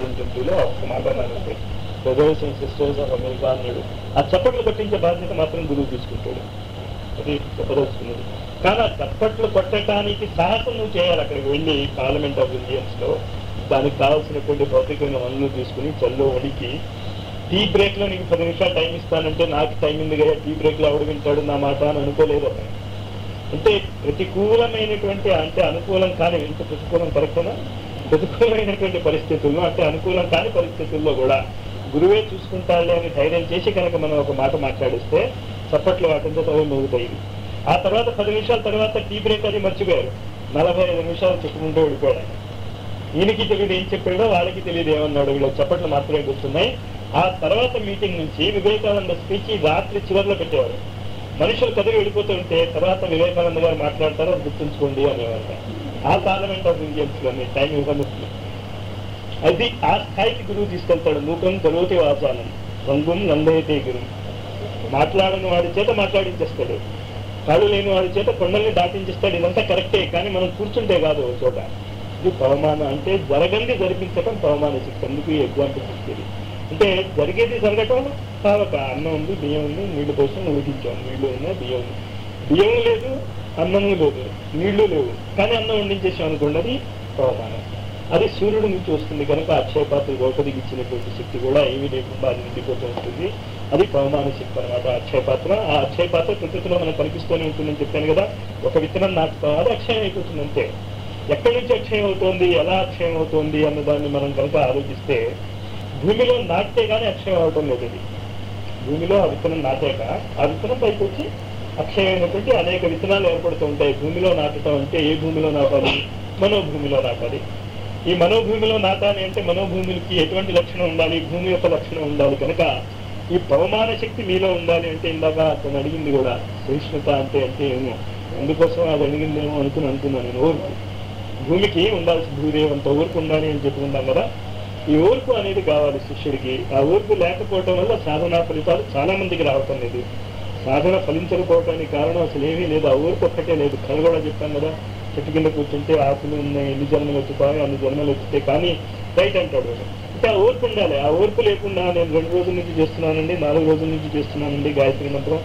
జంతువులు ఒక మాట అన్నారంటే brothers and sisters of America అన్నాడు ఆ చప్పట్లు కొట్టించే బాధ్యత మాత్రం గురువు తీసుకుంటాడు అది చెప్పదలుచుకున్నది కానీ ఆ చప్పట్లు కొట్టడానికి సాహసం నువ్వు చేయాలి అక్కడికి వెళ్ళి పార్లమెంట్ ఆఫ్ ఇండియన్స్ లో దానికి కావాల్సినటువంటి భౌతికమైన వనరులు తీసుకుని చల్లో వడికి టీ బ్రేక్ లో నీకు పది నిమిషాలు టైం ఇస్తానంటే నాకు టైం ఉంది కదా టీ బ్రేక్ లో ఆవిడ వింటాడు నా మాట అని అనుకోలేదు అతను అంటే ప్రతికూలమైనటువంటి అంటే అనుకూలం కాని ఇంత ప్రతికూలం కరెక్టేనా ప్రతికూలమైనటువంటి పరిస్థితుల్లో అంటే అనుకూలం కాని పరిస్థితుల్లో కూడా గురువే చూసుకుంటాడులే అని ధైర్యం చేసి కనుక మనం ఒక మాట మాట్లాడిస్తే చప్పట్లు వాటింతో తవ్వి మోగుతాయి ఆ తర్వాత పది నిమిషాల తర్వాత టీ బ్రేక్ అది మర్చిపోయారు నలభై ఐదు నిమిషాలు చెప్పుకుంటూ వెళ్ళిపోయాడు ఆయన. ఈయనకి తెలియదు ఏం చెప్పాడో వాళ్ళకి తెలియదు ఏమన్నాడు వీళ్ళ చప్పట్లు మాత్రమే గుర్తున్నాయి ఆ తర్వాత మీటింగ్ నుంచి వివేకానంద స్పీచ్ రాత్రి చివరిలో పెట్టేవారు మనుషులు కదిలి వెళ్ళిపోతుంటే తర్వాత వివేకానంద గారు మాట్లాడతారో అది గుర్తుంచుకోండి అనేవారు ఆ పార్లమెంట్ ఆఫ్ ఇండియన్స్ లోని టైం ఇవ్వను అది ఆ స్థాయికి గురువు తీసుకెళ్తాడు మూకం కరోతి వాచానం రంగుం నందయితే గురు మాట్లాడని వాడి చేత మాట్లాడించేస్తాడు కాళ్ళు లేని వాడి చేత కొండల్ని దాటించేస్తాడు ఇదంతా కరెక్టే కానీ మనం కూర్చుంటే కాదు ఒక చోట ఇది పవమాన అంటే జరగంది జరిపించటం పవమాన శక్తి అందుకు ఈ ఎగ్జాంపుల్ ఇచ్చేది అంటే జరిగేది జరగటం కావక అన్నం ఉంది బియ్యం ఉంది నీళ్లు కోసం ఉడికించాం నీళ్లు ఉన్నాయి బియ్యం ఉంది బియ్యం లేదు అన్నము లేదు నీళ్లు లేవు కానీ అన్నం వండించేసాం అనుకోండి అది పవమానం అది సూర్యుడి నుంచి వస్తుంది కనుక అక్షయపాత్ర గౌపదికి ఇచ్చినటువంటి శక్తి కూడా ఏమీ లేకుండా అది నిండిపోతూ ఉంటుంది అది పవమాన శక్తి అనమాట అక్షయపాత్ర ఆ అక్షయపాత్ర ప్రకృతిలో మనకు కనిపిస్తూనే ఉంటుందని చెప్పాను కదా ఒక విత్తనం నాటుతాం అది అక్షయం అయిపోతుంది అంతే ఎక్కడి నుంచి అక్షయం అవుతోంది ఎలా అక్షయం అవుతోంది అన్న దాన్ని మనం కనుక ఆలోచిస్తే భూమిలో నాటితే కానీ అక్షయం అవటం లేదు అది భూమిలో ఆ విత్తనం నాటాక ఆ విత్తనం పైకి వచ్చి అక్షయమైనటువంటి అనేక విత్తనాలు ఏర్పడుతూ ఉంటాయి భూమిలో నాటడం అంటే ఏ భూమిలో నాటాలి మనోభూమిలో నాటాలి ఈ మనోభూమిలో నాటాలి అంటే మనోభూమికి ఎటువంటి లక్షణం ఉండాలి భూమి యొక్క లక్షణం ఉండాలి కనుక ఈ పవమాన శక్తి మీలో ఉండాలి అంటే ఇందాక అతను అడిగింది కూడా సహిష్ణుత అంటే అంటే ఏమో అందుకోసం అది అడిగిందేమో అనుకుని అనుకున్నాను నేను ఓర్పు భూమికి ఉండాల్సి భూదేవి అంత ఓర్పు ఉండాలి అని చెప్పుకుంటాం కదా ఈ ఓర్పు అనేది కావాలి శిష్యుడికి ఆ ఓర్పు లేకపోవటం వల్ల సాధనా ఫలితాలు చాలా మందికి రావటం లేదు సాధన ఫలించకపోవటానికి కారణం అసలు ఏమీ లేదు ఆ ఓర్పు ఒక్కటే లేదు కథ కూడా చెప్పాను కదా చెట్టు కింద కూర్చుంటే ఆకులు ఉన్నాయి ఎన్ని జన్మలు ఎత్తుతాయి అన్ని జన్మలు ఎత్తుతాయి కానీ రైట్ అంటాడు వాడు. అంటే ఆ ఓర్పు ఉండాలి ఆ ఓర్పు లేకుండా నేను రెండు రోజుల నుంచి చేస్తున్నానండి నాలుగు రోజుల నుంచి చేస్తున్నానండి గాయత్రి మంత్రం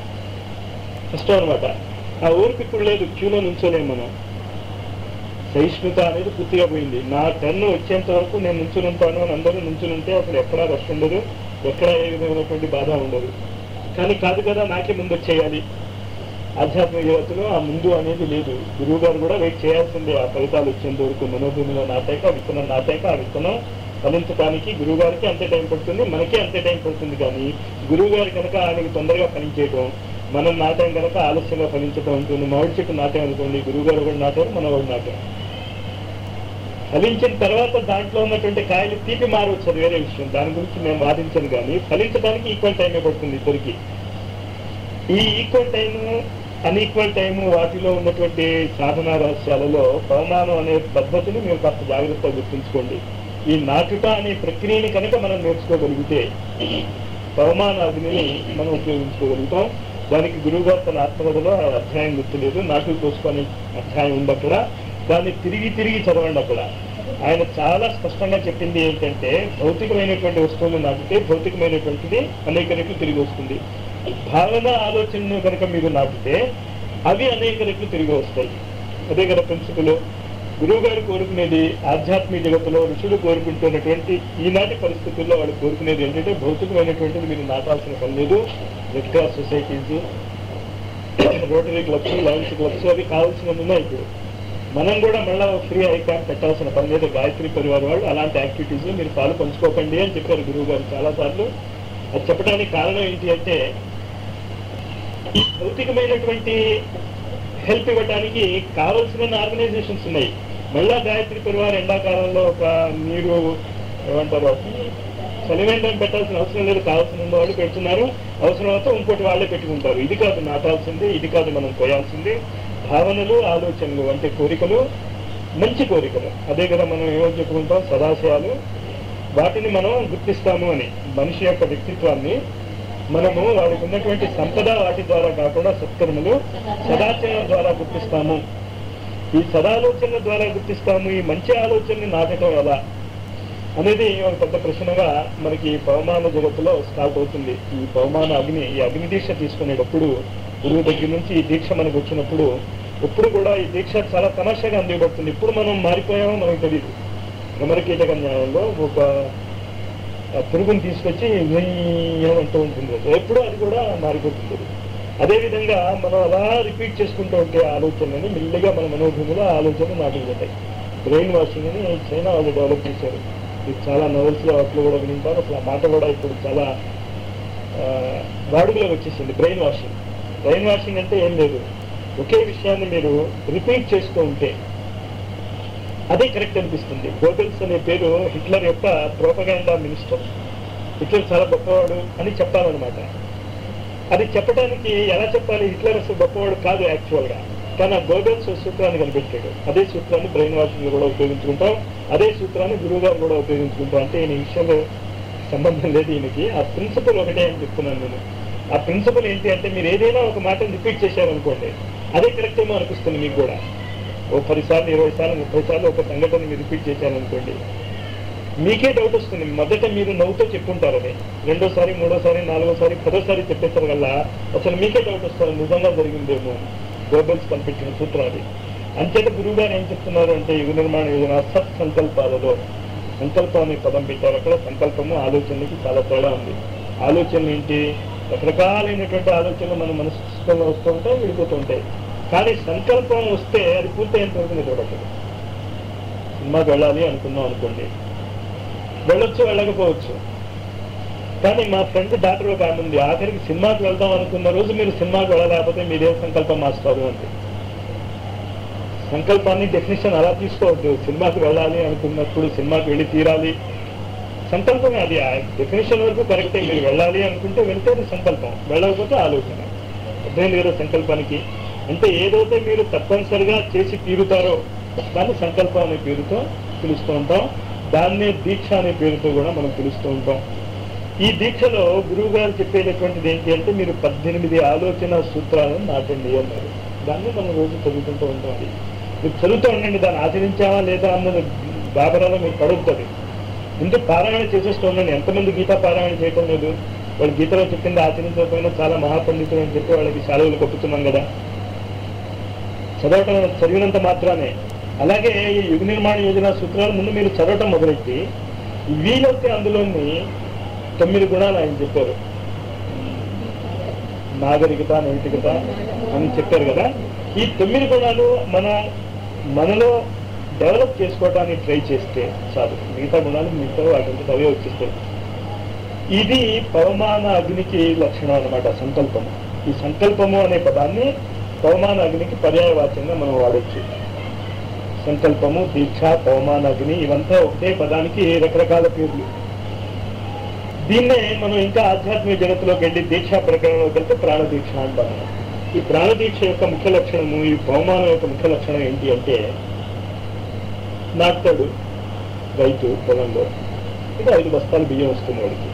కష్టం అనమాట ఆ ఓర్పు ఇప్పుడు లేదు క్యూలో నుంచోలేము మనం సహిష్ణుత అనేది పూర్తిగా పోయింది నా టర్న్ వచ్చేంత వరకు నేను నుంచుని ఉంటాను అని అందరూ నుంచుని ఉంటే అసలు ఎక్కడా రష్ ఉండదు ఎక్కడా ఏ విధమైనటువంటి బాధ ఉండదు కానీ కాదు కదా నాకే ముందు వచ్చేయాలి ఆధ్యాత్మిక జగత్తులో ఆ ముందు అనేది లేదు గురువు గారు కూడా వెయిట్ చేయాల్సిందే ఆ ఫలితాలు వచ్చేంత వరకు మనోభూమిలో నాటాక ఆ విత్తనం నాటాక ఆ విత్తనం ఫలించడానికి గురువు గారికి అంతే టైం పడుతుంది మనకి అంతే టైం పడుతుంది కానీ గురువు గారు కనుక ఆయనకి తొందరగా ఫలించేయటం మనం నాటాం కనుక ఆలస్యంగా ఫలించటం ఉంటుంది మామిడి చెట్టు నాటాం అనుకోండి గురువు గారు కూడా నాటారు మనం కూడా నాటాం ఫలించిన తర్వాత దాంట్లో ఉన్నటువంటి కాయలు తీపి మారవచ్చు అది వేరే విషయం దాని గురించి మేము వాదించను కానీ ఫలించడానికి ఈక్వల్ టైమే పడుతుంది ఇద్దరికి ఈ ఈక్వల్ టైము అన్ఈక్వల్ టైము వాటిలో ఉన్నటువంటి సాధనా రహస్యాలలో పవమానం అనే పద్ధతిని మీరు కాస్త జాగ్రత్తగా గుర్తుంచుకోండి ఈ నాటుట అనే ప్రక్రియని కనుక మనం నేర్చుకోగలిగితే పవమాన అగ్నిని మనం ఉపయోగించుకోగలుగుతాం దానికి గురువు గారు తన ఆత్మకథలో ఆ అధ్యాయం గుర్తులేదు నాటుకు కోసుకొని అధ్యాయం ఉంది అక్కడ దాన్ని తిరిగి తిరిగి చదవండి అక్కడ ఆయన చాలా స్పష్టంగా చెప్పింది ఏంటంటే భౌతికమైనటువంటి వస్తువులు నాటితే భౌతికమైనటువంటిది అనేక రెట్లు తిరిగి వస్తుంది భావన ఆలోచనను కనుక మీరు నాటితే అవి అనేక రెట్లు తిరిగి వస్తాయి అదే కదా ప్రిన్సిపల్ గురువు గారు కోరుకునేది ఆధ్యాత్మిక జగత్తులో ఋషులు కోరుకుంటున్నటువంటి ఈనాటి పరిస్థితుల్లో వాళ్ళు కోరుకునేది ఏంటంటే భౌతికమైనటువంటిది మీరు నాటాల్సిన పని లేదు red cross societies rotary clubs lions clubs అవి కావాల్సినవి ఉన్నాయి ఇప్పుడు మనం కూడా మళ్ళా ఫ్రీ ఐ క్యాంప్ పెట్టాల్సిన పని లేదు గాయత్రి పరివార్ వాళ్ళు అలాంటి యాక్టివిటీస్ మీరు పాలు పంచుకోకండి అని చెప్పారు గురువు గారు చాలా సార్లు అది చెప్పడానికి కారణం ఏంటి అంటే ఈ భౌతికమైనటువంటి హెల్ప్ ఇవ్వడానికి కావలసిన ఆర్గనైజేషన్స్ ఉన్నాయి మళ్ళా గాయత్రి పరివార్ ఎండాకాలంలో ఒక మీరు ఏమంటారు సెలిమెండం పెట్టాల్సిన అవసరం లేదు కావాల్సిన ఉన్న వాళ్ళు పెడుతున్నారు అవసరం అయితే ఇంకోటి వాళ్ళే పెట్టుకుంటారు ఇది కాదు నాటాల్సింది ఇది కాదు మనం పోయాల్సింది భావనలు ఆలోచనలు అంటే కోరికలు మంచి కోరికలు అదే కదా మనం ఏమో చెప్పుకుంటాం సదాశయాలు వాటిని మనం గుర్తిస్తాము అని మనిషి యొక్క వ్యక్తిత్వాన్ని మనము వాడికి ఉన్నటువంటి సంపద వాటి ద్వారా కాకుండా సత్కర్మలు సదాచరణ ద్వారా గుర్తిస్తాము ఈ సదాలోచన ద్వారా గుర్తిస్తాము ఈ మంచి ఆలోచనని నాటడం ఎలా అనేది ఒక పెద్ద ప్రశ్నగా మనకి ఈ పవమాన జగత్తులో స్టార్ట్ అవుతుంది ఈ పవమాన అగ్ని ఈ అగ్ని దీక్ష తీసుకునేటప్పుడు గురువు దగ్గర నుంచి ఈ దీక్ష మనకు వచ్చినప్పుడు ఎప్పుడు కూడా ఈ దీక్ష చాలా తమాషాగా అందివ్వబడుతుంది ఇప్పుడు మనం మారిపోయామో మనకు తెలియదు భ్రమరకీటక న్యాయంలో ఒక ఆ పురుగుని తీసుకొచ్చి అంటూ ఉంటుంది ఎప్పుడు అది కూడా మారిపోతుంది అది. అదేవిధంగా మనం అలా రిపీట్ చేసుకుంటూ ఉంటే ఆలోచనని మెల్లిగా మన మనోభూమిలో ఆలోచనలు నాటుకుంటాయి బ్రెయిన్ వాషింగ్ అని చైనా వాళ్ళు డెవలప్ చేశారు ఇది చాలా నవల్స్ లో అట్లు కూడా వింటారు అసలు ఆ మాట కూడా ఇప్పుడు చాలా ఆ, వాడుకలోకి వచ్చేసింది బ్రెయిన్ వాషింగ్ బ్రెయిన్ వాషింగ్ అంటే ఏం లేదు ఒకే విషయాన్ని మీరు రిపీట్ చేస్తూ ఉంటే అదే కరెక్ట్ అనిపిస్తుంది గోబెల్స్ అనే పేరు హిట్లర్ యొక్క ప్రోపగాండా మినిస్టర్ హిట్లర్ చాలా గొప్పవాడు అని చెప్పాలన్నమాట అది చెప్పడానికి ఎలా చెప్పాలి హిట్లర్ అసలు గొప్పవాడు కాదు యాక్చువల్ గా కానీ ఆ గోబెల్స్ సూత్రాన్ని కనిపెట్టాడు అదే సూత్రాన్ని బ్రెయిన్ వాషింగ్ లో కూడా ఉపయోగించుకుంటాం అదే సూత్రాన్ని గురువు గారు కూడా ఉపయోగించుకుంటాం అంటే ఈయన ఈ విషయంలో సంబంధం లేదు ఈయనకి ఆ ప్రిన్సిపల్ ఒకటే అని చెప్తున్నాను నేను ఆ ప్రిన్సిపల్ ఏంటి అంటే మీరు ఏదైనా ఒక మాటను రిపీట్ చేశారనుకోండి అదే కరెక్ట్ ఏమో అనిపిస్తుంది మీకు కూడా ఓ పది సార్లు ఇరవై సార్లు ముప్పై సార్లు ఒక సంఘటన మీరు రిపీట్ చేశారనుకోండి మీకే డౌట్ వస్తుంది మొదట మీరు నవ్వుతో చెప్పుంటారు అది రెండోసారి మూడోసారి నాలుగోసారి పదోసారి చెప్పేసారు వల్ల అసలు మీకే డౌట్ వస్తుంది నిజంగా జరిగిందేమో అని. గోబెల్స్ కనిపించిన సూత్రం అది అంచేత గురువు గారు ఏం చెప్తున్నారు అంటే యుగ నిర్మాణ యోజన సత్ సంకల్పాలలో సంకల్పం అనే పదం పెట్టారు అక్కడ సంకల్పము ఆలోచనకి చాలా తేడా ఉంది ఆలోచనలు ఏంటి రకరకాలైనటువంటి ఆలోచనలు మన మనసులో వస్తూ ఉంటాయి విడిపోతూ ఉంటాయి కానీ సంకల్పం వస్తే అది పూర్తయినంత వరకు నిలబడదు సినిమాకి వెళ్ళాలి అనుకున్నాం అనుకోండి వెళ్ళొచ్చు వెళ్ళకపోవచ్చు కానీ మా ఫ్రెండ్ డాక్టర్ ఒక ఆమె ఉంది ఆఖరికి సినిమాకి వెళ్దాం అనుకున్న రోజు మీరు సినిమాకి వెళ్ళలేకపోతే మీరేం సంకల్పం మాస్తారు అంటే సంకల్పాన్ని డెఫినేషన్ అలా తీసుకోవద్దు సినిమాకి వెళ్ళాలి అనుకున్నప్పుడు సినిమాకి వెళ్ళి తీరాలి సంకల్పమే అది ఆ డెఫినేషన్ వరకు కరెక్టే మీరు వెళ్ళాలి అనుకుంటే వెళ్తే అది సంకల్పం వెళ్ళకపోతే ఆలోచన అర్థమైంది కదా సంకల్పానికి అంటే ఏదైతే మీరు తప్పనిసరిగా చేసి తీరుతారో దాన్ని సంకల్పం అనే పేరుతో పిలుస్తూ ఉంటాం దాన్నే దీక్ష అనే పేరుతో కూడా మనం పిలుస్తూ ఉంటాం ఈ దీక్షలో గురువు గారు చెప్పేటటువంటిది ఏంటి అంటే మీరు పద్దెనిమిది ఆలోచన సూత్రాలను నాటండి అన్నారు దాన్ని మనం రోజు చదువుకుంటూ ఉంటాం అది మీరు చదువుతూ ఉండండి దాన్ని ఆచరించావా లేదా అన్నది గాబరాలో మీకు పడుతుంది ముందు పారాయణ చేసేస్తూ ఉండండి ఎంతమంది గీతా పారాయణ చేయటం లేదు వాళ్ళు గీతలో చెప్పింది ఆచరించకపోయినా చాలా మహాపండితులు అని చెప్పి వాళ్ళకి సెలవులు కప్పుతున్నాం కదా చదవటం చదివినంత మాత్రానే అలాగే ఈ యుగ నిర్మాణ యోజన సూత్రాలు ముందు మీరు చదవటం మొదలెట్టి వీలైతే అందులోని తొమ్మిది గుణాలు ఆయన చెప్పారు నాగరికత నైతికత అని చెప్పారు కదా ఈ తొమ్మిది గుణాలు మన మనలో డెవలప్ చేసుకోవడానికి ట్రై చేస్తే చాలు మిగతా గుణాలు మిగతా వాటి అవే వచ్చేస్తాయి ఇది పవమాన అగ్నికి లక్షణం అన్నమాట సంకల్పము ఈ సంకల్పము అనే పదాన్ని పవమాన అగ్నికి పర్యాయవాచ్యంగా మనం వాడొచ్చు సంకల్పము దీక్ష పవమాన అగ్ని ఇవంతా ఒకటే పదానికి రకరకాల పేర్లు దీన్నే మనం ఇంకా ఆధ్యాత్మిక జగత్తులోకి వెళ్ళి దీక్షా ప్రకరణలోకి వెళ్తే ప్రాణదీక్ష అంటాం మనం. ఈ ప్రాణదీక్ష యొక్క ముఖ్య లక్షణము ఈ పవమానం యొక్క ముఖ్య లక్షణం ఏంటి అంటే నాటుతాడు రైతు పొలంలో ఇది ఐదు బస్తాలు బియ్యం వస్తుంది వాడికి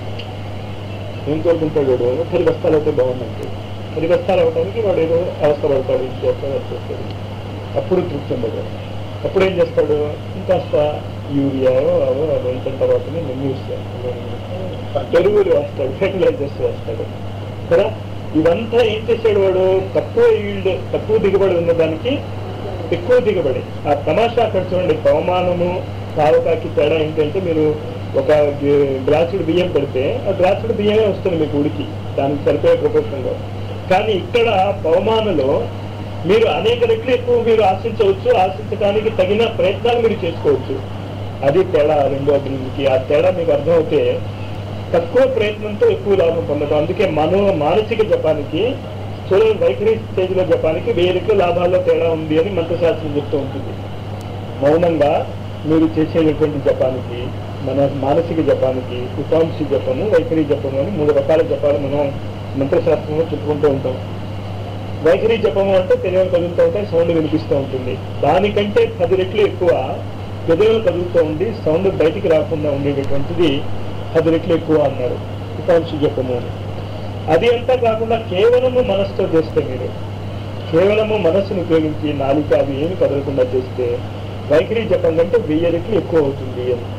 ఏం కోరుకుంటాడు వాడు పది బస్తాలు అయితే బాగుందంటే పది బస్తాలు అవడానికి వాడు ఏదో అవస్థ పడతాడు ఇది చేస్తాడు అది చేస్తాడు అప్పుడు తృప్తి ఉండదు అప్పుడు ఏం చేస్తాడు ఇంకాస్త యూరియావో అవో అవి ఎంత తర్వాత న్యూస్ ఎరువులు వేస్తాడు ఫెర్టిలైజర్స్ వేస్తాడు కదా ఇవంతా ఏం చేశాడు వాడు తక్కువ ఈల్డ్ తక్కువ దిగుబడి ఉన్నదానికి ఎక్కువ దిగుబడి ఆ తమాషా అక్కడ చూడండి పవమానము పావకాకి తేడా ఏంటంటే మీరు ఒక గి- గ్లాసుడు బియ్యం పెడితే ఆ గ్లాసుడు బియ్యమే వస్తుంది మీకు ఉడికి దానికి సరిపోయే ప్రపోర్షన్లో కానీ ఇక్కడ పవమానలో మీరు అనేక రెట్లు ఎక్కువ మీరు ఆశించవచ్చు ఆశించడానికి తగిన ప్రయత్నాలు మీరు చేసుకోవచ్చు అది తేడా రెండో అభివృద్ధికి ఆ తేడా మీకు అర్థమవుతే తక్కువ ప్రయత్నంతో ఎక్కువ లాభం పొందడం అందుకే మనో మానసిక జపానికి స్థూల వైఖరి స్టేజ్ లో జపానికి వెయ్యి రెట్లు లాభాల్లో తేడా ఉంది అని మంత్రశాస్త్రం చెప్తూ ఉంటుంది మౌనంగా మీరు చేసేటటువంటి జపానికి మన మానసిక జపానికి ఉపాంశి జపము వైఖరి జపము అని మూడు రకాల జపాలు మనం మంత్రశాస్త్రంలో చెప్పుకుంటూ ఉంటాం వైఖరి జపము అంటే తెలియని కదులుతూ ఉంటాయి సౌండ్ వినిపిస్తూ ఉంటుంది దానికంటే పది రెట్లు ఎక్కువ పెదవులు కదులుతూ ఉండి సౌండ్ బయటికి రాకుండా ఉండేటటువంటిది పది రెట్లు ఎక్కువ అన్నారు ఉపాంశి జపము అని అది అంతా కాకుండా కేవలము మనసుతో చేస్తే మీరు కేవలము మనస్సును ఉపయోగించి నాలిక అవి ఏమి కదలకుండా చేస్తే వైఖరి జపం కంటే వెయ్యి రెట్లు ఎక్కువ అవుతుంది అని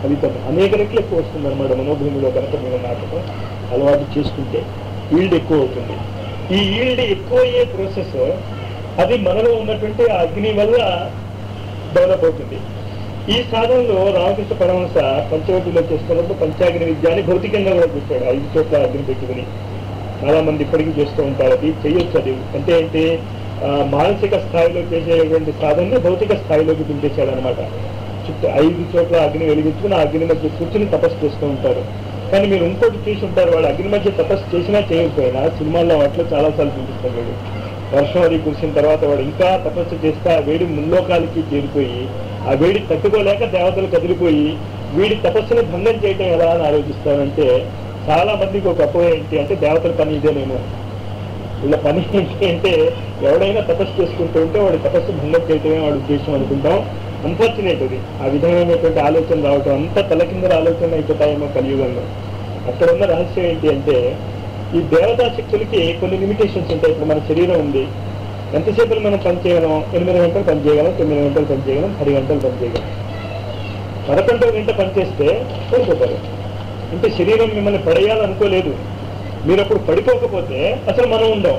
ఫలితం అనేక రెట్లు ఎక్కువ వస్తుంది అనమాట మనోభూమిలో కనుక మీరు నాటకం అలవాటు చేసుకుంటే ఈల్డ్ ఎక్కువ అవుతుంది ఈ ఈల్డ్ ఎక్కువ అయ్యే ప్రాసెస్ అది మనలో ఉన్నటువంటి ఆ అగ్ని వల్ల డెవలప్ అవుతుంది ఈ సాధనలో రామకృష్ణ పరమహంస పంచవటిలో చేస్తున్నప్పుడు పంచాగ్ని విద్య అని భౌతికంగా కూడా చూస్తాడు ఐదు చోట్ల అగ్ని పెట్టుకుని చాలా మంది ఇప్పటికీ చేస్తూ ఉంటారు అది చేయొచ్చు అది అంటే ఏంటి ఆ, మానసిక స్థాయిలో చేసేటువంటి సాధనని భౌతిక స్థాయిలోకి దింపేశాడు అనమాట చుట్టూ ఐదు చోట్ల అగ్ని వెలిగించుకుని ఆ అగ్ని మధ్య కూర్చుని తపస్సు చేస్తూ ఉంటారు కానీ మీరు ఇంకోటి చూసి ఉంటారు వాడు అగ్ని మధ్య తపస్సు చేసినా చేయకపోయినా సినిమాల్లో వాటిలో చాలాసార్లు చూపిస్తాడు వాడు వర్షం అది కురిసిన తర్వాత వాడు ఇంకా తపస్సు చేస్తే ఆ వేడి ముల్లోకాలకి చేరిపోయి ఆ వేడి తట్టుకోలేక దేవతలు కదిలిపోయి వీడి తపస్సుని భంగం చేయటం ఎలా అని ఆలోచిస్తానంటే చాలా మందికి ఒక అపోహ ఏంటి అంటే దేవతల పని ఇదేనేమో వీళ్ళ పని ఏంటి అంటే ఎవడైనా తపస్సు చేసుకుంటూ ఉంటే వాడి తపస్సు భంగం చేయటమే వాడి ఉద్దేశం అనుకుంటాం అన్ఫార్చునేట్ అది ఆ విధమైనటువంటి ఆలోచన రావటం అంతా తలకిందల ఆలోచన అయిపోతాయేమో కలియుగంలో అక్కడ ఉన్న రహస్యం ఏంటి అంటే ఈ దేవతా శక్తులకి కొన్ని లిమిటేషన్స్ ఉంటాయి ఇప్పుడు మన శరీరం ఉంది ఎంతసేపు మనం పని చేయగలం ఎనిమిది గంటలు పని చేయగలం తొమ్మిది గంటలు పని చేయగలం పది గంటలు పని చేయగలం పదకొండవ గంట పనిచేస్తే పడిపోతారు అంటే శరీరం మిమ్మల్ని పడేయాలనుకోలేదు మీరు అప్పుడు పడిపోకపోతే అసలు మనం ఉండం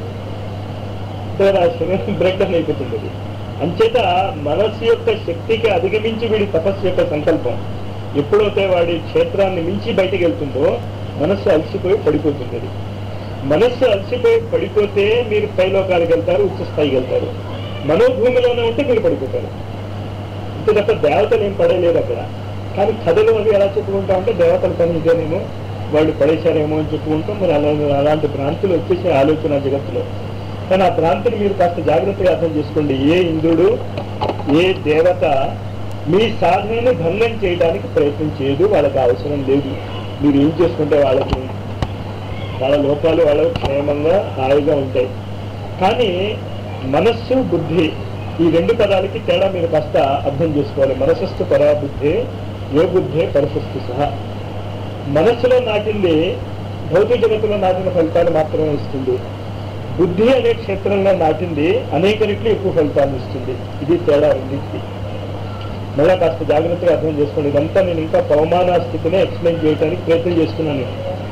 అంటే ఆ శరీరం బ్రేక్ డౌన్ అయిపోతుంది అది అంచేత మనస్సు యొక్క శక్తికి అధిగమించి వీడి తపస్సు యొక్క సంకల్పం ఎప్పుడైతే వాడి క్షేత్రాన్ని మించి బయటికి వెళ్తుందో మనస్సు అలసిపోయి పడిపోతుంది అది మనస్సు అలసిపోయి పడిపోతే మీరు పైలోకాలకు వెళ్తారు ఉచ్చ స్థాయికి వెళ్తారు మనోభూమిలోనే ఉంటే మీరు పడిపోతారు అంతే తప్ప దేవతలు ఏం పడలేదు అక్కడ కానీ కథలు అవి ఎలా చెప్పుకుంటా ఉంటే దేవతల పని ఇదేనేమో వాళ్ళు పడేశారేమో అని చెప్పుకుంటాం మరి అలా అలాంటి భ్రాంతులు వచ్చేసే ఆలోచన జగత్తులో కానీ ఆ భ్రాంతిని మీరు కాస్త జాగ్రత్తగా అర్థం చేసుకోండి ఏ ఇంద్రుడు ఏ దేవత మీ సాధనని భంగం చేయడానికి ప్రయత్నం చేయదు వాళ్ళకి అవసరం లేదు మీరు ఏం చేసుకుంటే వాళ్ళకి వాళ్ళ లోపాలు వాళ్ళ క్షేమంగా హాయిగా ఉంటాయి కానీ మనస్సు బుద్ధి ఈ రెండు పదాలకి తేడా మీరు కాస్త అర్థం చేసుకోవాలి మనసస్థు పరా బుద్ధి ఏ బుద్ధే పరసస్థు సహా మనస్సులో నాటింది భౌతిక జగత్తులో నాటిన ఫలితాలు మాత్రమే ఇస్తుంది బుద్ధి అనే క్షేత్రంలో నాటింది అనేక రెట్లు ఎక్కువ ఫలితాలు ఇస్తుంది ఇది తేడా రెండింటికి మళ్ళా కాస్త జాగ్రత్తగా అర్థం చేసుకోండి ఇదంతా నేను ఇంకా పవమాన స్థితిని ఎక్స్ప్లెయిన్ చేయడానికి ప్రయత్నం చేస్తున్నాను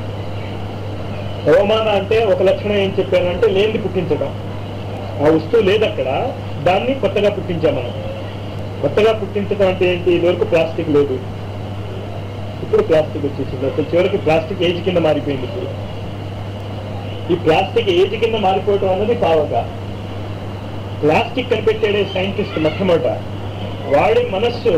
పవమాన అంటే ఒక లక్షణం ఏం చెప్పానంటే లేనిది పుట్టించడం ఆ వస్తువు లేదు అక్కడ దాన్ని కొత్తగా పుట్టించాం మనం కొత్తగా పుట్టించడం అంటే ఏంటి ఇదివరకు ప్లాస్టిక్ లేదు ఇప్పుడు ప్లాస్టిక్ వచ్చేసింది అసలు చివరికి ప్లాస్టిక్ ఏజ్ కింద మారిపోయింది ఇప్పుడు ఈ ప్లాస్టిక్ ఏజ్ కింద మారిపోవటం అన్నది పావక ప్లాస్టిక్ కనిపెట్టాడే సైంటిస్ట్ మొట్టమొదట వాడి మనస్సు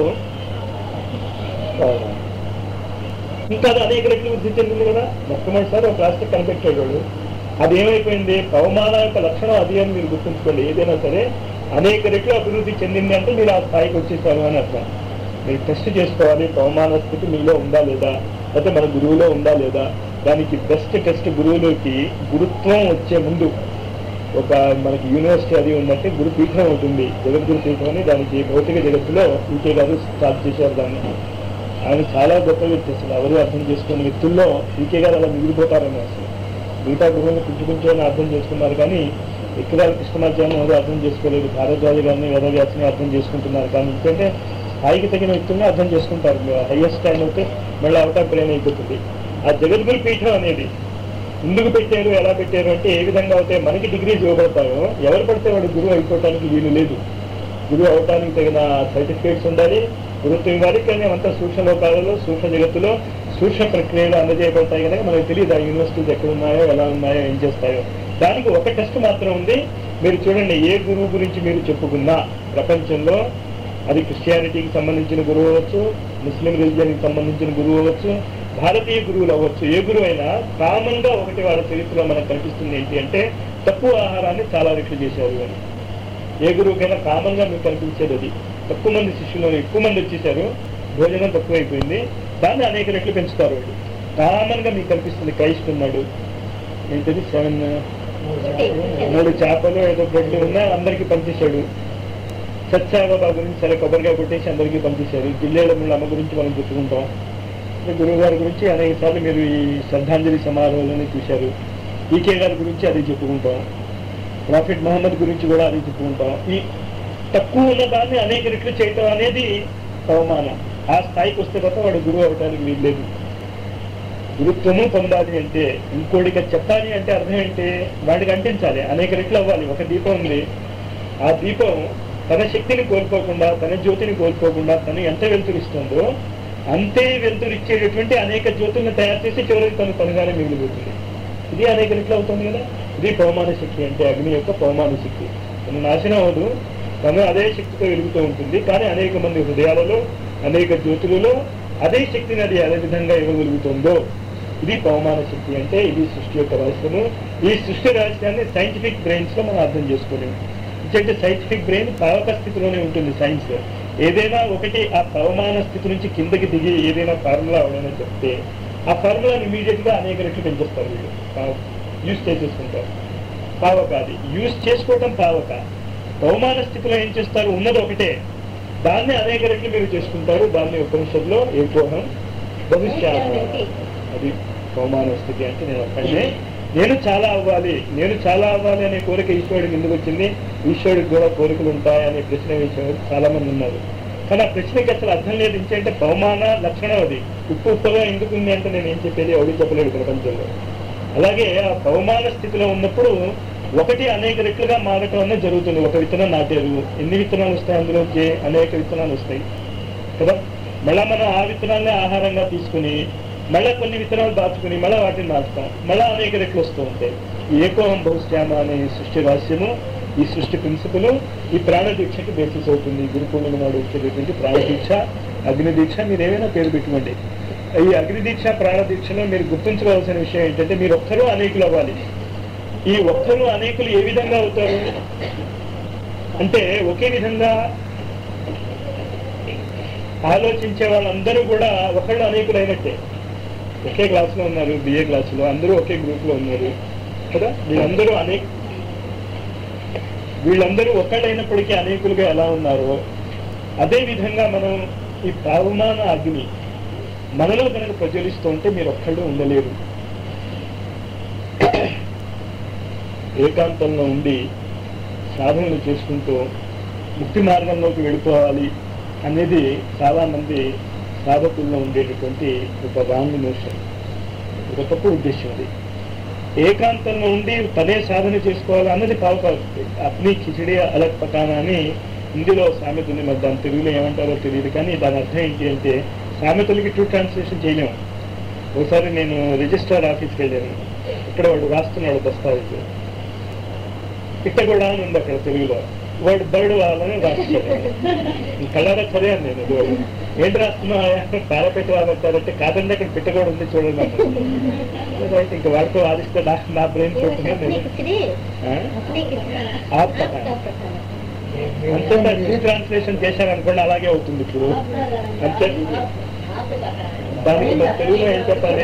ఇంకా అది అనేక రెట్లు వృద్ధి చెందింది కదా మొట్టమొదటిసారి ఒక ప్లాస్టిక్ కనిపెట్టాడు వాడు అది ఏమైపోయింది పవమాన యొక్క లక్షణం అది అని మీరు గుర్తుంచుకోండి ఏదైనా సరే అనేక రెట్లు అభివృద్ధి చెందింది అంటే మీరు ఆ స్థాయికి వచ్చేసారు అని అర్థం మీరు టెస్ట్ చేసుకోవాలి పవమాన స్థితి మీలో ఉందా లేదా లేకపోతే మన గురువులో ఉందా లేదా దానికి బెస్ట్ టెస్ట్ గురువులోకి గురుత్వం వచ్చే ముందు ఒక మనకి యూనివర్సిటీ అది ఉందంటే గురు పీఠం ఉంటుంది జగద్గురు పీఠం అని దానికి భౌతిక జగత్తులో ఇంకే గారు స్టార్ట్ చేశారు దాన్ని ఆయన చాలా గొప్ప వ్యక్తి అసలు ఎవరు అర్థం చేసుకున్న వ్యక్తుల్లో ఇంకే గారు అలా మిగిలిపోతారని అసలు మిగతా గురువుని కొంచెం కొంచెం అని అర్థం చేసుకున్నారు కానీ ఎక్కడాల కృష్ణమాచార్యం ఎవరు అర్థం చేసుకోలేదు భారద్వాజ గారిని వేదవ్యాసిని అర్థం చేసుకుంటున్నారు కానీ ఎందుకంటే స్థాయికి తగిన వ్యక్తుల్ని అర్థం చేసుకుంటారు హైయెస్ట్ టైం అయితే మళ్ళీ అవటా బ్రెయిన్ అయిపోతుంది ఆ జగద్గురు పీఠం అనేది ఎందుకు పెట్టారు ఎలా పెట్టారు అంటే ఏ విధంగా అయితే మనకి డిగ్రీస్ ఇవ్వబడతాయో ఎవరు పడితే వాడు గురువు అయిపోవటానికి వీలు లేదు గురువు అవటానికి తగిన సర్టిఫికేట్స్ ఉండాలి గురుత్వం ఇవ్వాలి కానీ అంతా సూక్ష్మ లోకాలలో సూక్ష్మ జగత్తులో సూక్ష్మ ప్రక్రియలు అందజేయబడతాయి కనుక మనకు తెలియదు ఆ యూనివర్సిటీస్ ఎక్కడ ఉన్నాయో ఎలా ఉన్నాయో ఏం చేస్తాయో దానికి ఒక టెస్ట్ మాత్రం ఉంది మీరు చూడండి ఏ గురువు గురించి మీరు చెప్పుకున్నా ప్రపంచంలో అది క్రిస్టియానిటీకి సంబంధించిన గురువు అవ్వచ్చు ముస్లిం రిలీజియన్కి సంబంధించిన గురువు అవ్వచ్చు భారతీయ గురువులు అవ్వచ్చు ఏ గురువు అయినా కామన్ గా ఒకటి వాళ్ళ చరిత్రలో మనకు కనిపిస్తుంది ఏంటి అంటే తక్కువ ఆహారాన్ని చాలా రెట్లు చేశారు అని ఏ గురువుకైనా కామన్ గా మీకు కనిపించేది అది తక్కువ మంది శిష్యులు ఎక్కువ మంది వచ్చేసారు భోజనం తక్కువైపోయింది దాన్ని అనేక రెట్లు పెంచుతారు వాళ్ళు కామన్ గా మీకు కనిపిస్తుంది క్రైస్ట్ ఉన్నాడు ఏంటది సెవెన్ మూడు చేపలు ఏదో బ్రెడ్ ఉన్నా అందరికీ పంచేశాడు సత్సాయిబాబా గురించి సరే కొబ్బరికాయ కొట్టేసి అందరికీ పంపించారు జిల్లేల అమ్మ గురించి మనం చెప్పుకుంటాం ఇంకా గురువు గారి గురించి అనేక సార్లు మీరు ఈ శ్రద్ధాంజలి సమారోహాలని చూశారు ఈకే గారి గురించి అది చెప్పుకుంటాం ప్రాఫిట్ మహమ్మద్ గురించి కూడా అది చెప్పుకుంటాం ఈ తక్కువ ఉన్న దాన్ని అనేక రెట్లు చేయటం అనేది అవమానం ఆ స్థాయికి వస్తే తప్ప వాడు గురువు అవడానికి వీల్లేదు గురుత్వము పొందాలి అంటే ఇంకోటికి చెప్పాలి అంటే అర్థం ఏంటి వాడికి అంటించాలి అనేక రెట్లు అవ్వాలి ఒక దీపం ఉంది ఆ దీపం తన శక్తిని కోల్పోకుండా తన జ్యోతిని కోల్పోకుండా తను ఎంత వెలుతురిస్తుందో అంతే వెలుతురిచ్చేటటువంటి అనేక జ్యోతులను తయారు చేసి చివరికి తను పనిగానే మిగిలిపోతుంది ఇది అనేక రెట్లు అవుతుంది కదా ఇది పవమాన శక్తి అంటే అగ్ని యొక్క పవమాన శక్తి తను నాశనం అవ్వదు తను అదే శక్తితో వెలుగుతూ ఉంటుంది కానీ అనేక మంది హృదయాలలో అనేక జ్యోతులలో అదే శక్తిని అది అదే విధంగా ఇవ్వగలుగుతుందో ఇది పవమాన శక్తి అంటే ఇది సృష్టి యొక్క రహస్యము ఈ సృష్టి రహస్యాన్ని సైంటిఫిక్ బ్రెయిన్స్ లో మనం అర్థం చేసుకోలేము ఎందుకంటే సైంటిఫిక్ బ్రెయిన్ పావక స్థితిలోనే ఉంటుంది సైన్స్ ఏదైనా ఒకటి ఆ పవమాన స్థితి నుంచి కిందకి దిగి ఏదైనా ఫార్ములా అవడమని చెప్తే ఆ ఫార్ములాని ఇమీడియట్ గా అనేక రెట్లు పెంచేస్తారు వీళ్ళు యూజ్ చేసేసుకుంటారు పావక అది యూజ్ చేసుకోవటం పావక పవమాన స్థితిలో ఏం చేస్తారు ఉన్నది ఒకటే దాన్ని అనేక రెట్లు మీరు చేసుకుంటారు దాన్ని ఉపనిషత్తులో ఏకోహం భవిష్యాలు అది పవమాన స్థితి అంటే నేను ఒక్కడే నేను చాలా అవ్వాలి నేను చాలా అవ్వాలి అనే కోరిక ఈశ్వరుడికి ఎందుకు వచ్చింది ఈశ్వరుడికి కూడా కోరికలు ఉంటాయి అనే ప్రశ్న వేసేవారు చాలా మంది ఉన్నారు కానీ ఆ ప్రశ్నకి అసలు అర్థం లేదు ఏంటంటే పవమాన లక్షణం అది ఉప్పు ఉప్పుగా ఎందుకు ఉంది అంటే నేను ఏం చెప్పేది ఎవడు చెప్పలేడు ప్రపంచంలో అలాగే ఆ పవమాన స్థితిలో ఉన్నప్పుడు ఒకటి అనేక రెట్లుగా మారటం అనేది జరుగుతుంది ఒక విత్తనం నాటారు ఎన్ని విత్తనాలు వస్తాయి అందులోకి అనేక విత్తనాలు వస్తాయి కదా మళ్ళా మనం ఆ విత్తనాలనే ఆహారంగా తీసుకుని మళ్ళా కొన్ని విత్తనాలు దాచుకుని మళ్ళీ వాటిని నాటుతాం మళ్ళా అనేక రెట్లు వస్తూ ఉంటాయి ఈ ఏకోహం బహుశ్యామ అనే ఈ సృష్టి రహస్యము ఈ సృష్టి ప్రిన్సిపల్ ఈ ప్రాణ దీక్షకి బేసిస్ అవుతుంది గురు పూర్ణిమ నాడు వచ్చేటటువంటి ప్రాణ దీక్ష అగ్ని దీక్ష మీరు ఏమైనా పేరు పెట్టుకోండి ఈ అగ్ని దీక్ష ప్రాణ దీక్షలో మీరు గుర్తుంచుకోవాల్సిన విషయం ఏంటంటే మీరు ఒక్కరూ అనేకులు అవ్వాలి ఈ ఒక్కరు అనేకులు ఏ విధంగా అవుతారు అంటే ఒకే విధంగా ఆలోచించే వాళ్ళందరూ కూడా ఒకళ్ళు అనేకులైనట్టే ఒకే క్లాసులో ఉన్నారు బిఏ క్లాసులో అందరూ ఒకే గ్రూప్ లో ఉన్నారు కదా వీళ్ళందరూ అనేక వీళ్ళందరూ ఒక్కడైనప్పటికీ అనేకులుగా ఎలా ఉన్నారో అదే విధంగా మనం ఈ పావమాన అగ్ని మనలో కనుక ప్రజ్వలిస్తూ ఉంటే మీరు ఒక్కళ్ళు ఉండలేరు ఏకాంతంలో ఉండి సాధనలు చేసుకుంటూ ముక్తి మార్గంలోకి వెళ్ళిపోవాలి అనేది చాలా మంది సాధకుల్లో ఉండేటటువంటి ఒక రాంగ్ నోషన్ ఒక తప్పు ఉద్దేశం అది ఏకాంతంలో ఉండి తనే సాధన చేసుకోవాలి అన్నది పావుకా అగ్ని కిచిడి అలక్ పకాన అని హిందీలో సామెత ఉంది మరి దాని తెలుగులో ఏమంటారో తెలియదు కానీ దాని అర్థం ఏంటి అంటే సామెతలకి టూ ట్రాన్స్లేషన్ చేయలేము ఒకసారి నేను రిజిస్ట్రార్ ఆఫీస్కి వెళ్ళాను ఇక్కడ వాడు రాస్తున్నాడు దస్తావేజు పిట్టగొడ అని ఉంది అక్కడ తెలుగులో వాడు బర్డ్ వాళ్ళని రాస్తున్నాడు కళ్ళారా చదివాను నేను ఇది వాడు. ఏంటి రాస్తున్నా పారపెట్టి రాబట్టారంటే కాదండి అక్కడ పిట్టగోడ ఉంది చూడండి అన్నాడు. అయితే ఇంకా వాడితో వాదిస్తే నా నా బ్రెయిన్ చూస్తున్నాను నేను ఆ? అంతే టూ ట్రాన్స్లేషన్ చేశాను అనుకోండి అలాగే అవుతుంది ఇప్పుడు అంతే దానికి మరి తెలుగులో ఏం చెప్పాలి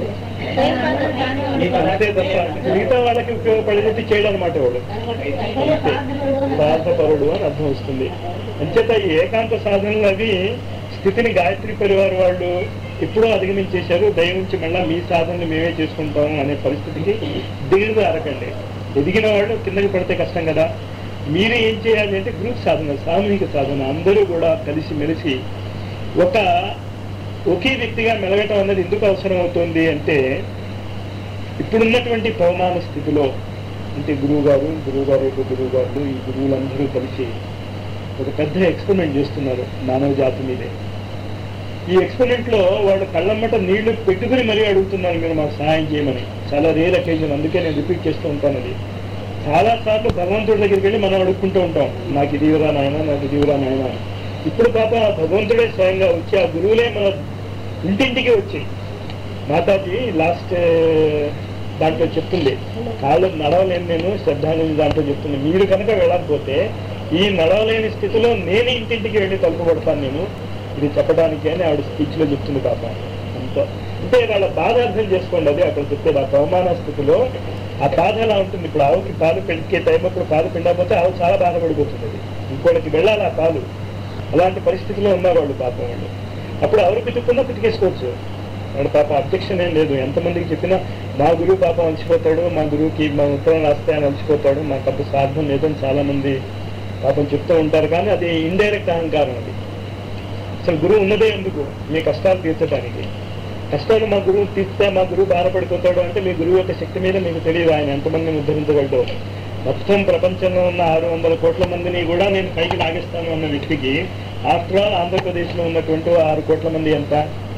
నీకు అంతే తప్ప మిగతా వాళ్ళకి ఉపయోగపడేది చేయడం అనమాట వాడు అంతే స్వార్థపరుడు అని అర్థం వస్తుంది అంచేత ఈ ఏకాంత సాధనలు అవి స్థితిని గాయత్రి పరివార్ వాళ్ళు ఎప్పుడో అధిగమించేశారు దయ నుంచి మళ్ళీ మీ సాధనలు మేమే చేసుకుంటాము అనే పరిస్థితికి దిగులు అరకండి ఎదిగిన వాళ్ళు కిందకి పడితే కష్టం కదా మీరు ఏం చేయాలి అంటే గ్రూప్ సాధన సామూహిక సాధన అందరూ కూడా కలిసి మెలిసి ఒక ఒకే వ్యక్తిగా మెలగటం అన్నది ఎందుకు అవసరం అవుతుంది అంటే ఇప్పుడున్నటువంటి పవమాన స్థితిలో అంటే గురువు గారు గురువు గారు యొక్క గురువు గారు ఈ గురువులందరూ కలిసి ఒక పెద్ద ఎక్స్పెరిమెంట్ చేస్తున్నారు మానవ జాతి మీదే ఈ ఎక్స్పెరిమెంట్ లో వాళ్ళు కళ్ళమ్మట నీళ్లు పెట్టుకుని మరీ అడుగుతున్నారు మీరు మాకు సహాయం చేయమని చాలా రేర్ అకేజన్ అందుకే నేను రిపీట్ చేస్తూ ఉంటాను అది చాలా సార్లు భగవంతుడి దగ్గరికి వెళ్ళి మనం అడుక్కుంటూ ఉంటాం నాకు ఇది ఇవ్వరా నాయన నాకు ఇది ఇవ్వరా నాయన అని. ఇప్పుడు పాప ఆ భగవంతుడే స్వయంగా వచ్చి ఆ గురువులే మన ఇంటింటికి వచ్చి మాతాజీ లాస్ట్ దాంట్లో చెప్తుంది కాళ్ళు నడవలేని నేను శ్రద్ధాంజలి దాంట్లో చెప్తుంది మీరు కనుక వెళ్ళకపోతే ఈ నడవలేని స్థితిలో నేను ఇంటింటికి వెళ్ళి తలుపుబడతాను నేను ఇది చెప్పడానికి అని ఆవిడ స్పీచ్ లో చెప్తుంది పాప అంత అంటే వాళ్ళ బాధ అర్థం చేసుకోండి అది అక్కడ చెప్పేది ఆ అవమాన స్థితిలో ఆ బాధ ఎలా ఉంటుంది ఇప్పుడు ఆవుకి పాలు పెండికే టైం అప్పుడు పాలు పిండకపోతే ఆవు చాలా బాధపడిపోతుంది అది ఇంకోటికి వెళ్ళాలి ఆ పాలు అలాంటి పరిస్థితిలో ఉన్నారు వాళ్ళు పాపం వాళ్ళు అప్పుడు ఎవరు పితుక్కున్నా పితికేసుకోవచ్చు వాడు పాప అబ్జెక్షన్ ఏం లేదు ఎంతమందికి చెప్పినా మా గురువు పాపం అలసిపోతాడు మా గురువుకి మా ఉత్తరం రాస్తే ఆయన అలసిపోతాడు మాకు అంత సాధ్యం లేదని చాలా మంది పాపం చెప్తూ ఉంటారు కానీ అది ఇండైరెక్ట్ అహంకారం అది అసలు గురువు ఉన్నదే ఎందుకు మీ కష్టాలు తీర్చడానికి కష్టాలు మా గురువు తీస్తే మా గురువు బాధపడిపోతాడు అంటే మీ గురువు యొక్క శక్తి మీద మీకు తెలియదు ఆయన ఎంతమందిని ఉద్ధరించగలడు మొత్తం ప్రపంచంలో ఉన్న ఆరు వందల కోట్ల మందిని కూడా నేను పైకి లాగిస్తాను అన్న వ్యక్తికి ఆఫ్టర్ ఆల్ ఆంధ్రప్రదేశ్లో ఉన్నటువంటి ఆరు కోట్ల మంది ఎంత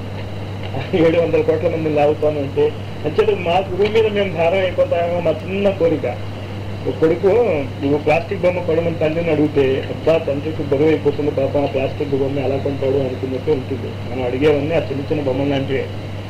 ఏడు వందల కోట్ల మందిని లాగుతాను అంటే అంచేత మా గురువు మీద మేము భారం అయిపోతామో మా చిన్న కోరిక ఒక కొడుకు నువ్వు ప్లాస్టిక్ బొమ్మ కొనమని తండ్రిని అడిగితే అబ్బా తండ్రికి బరువు అయిపోతుంది పాప ఆ ప్లాస్టిక్ బొమ్మ ఎలా కొంటాడు అనుకున్నట్టు ఉంటుంది మనం అడిగేవన్నీ ఆ చిన్న చిన్న బొమ్మలు లాంటివే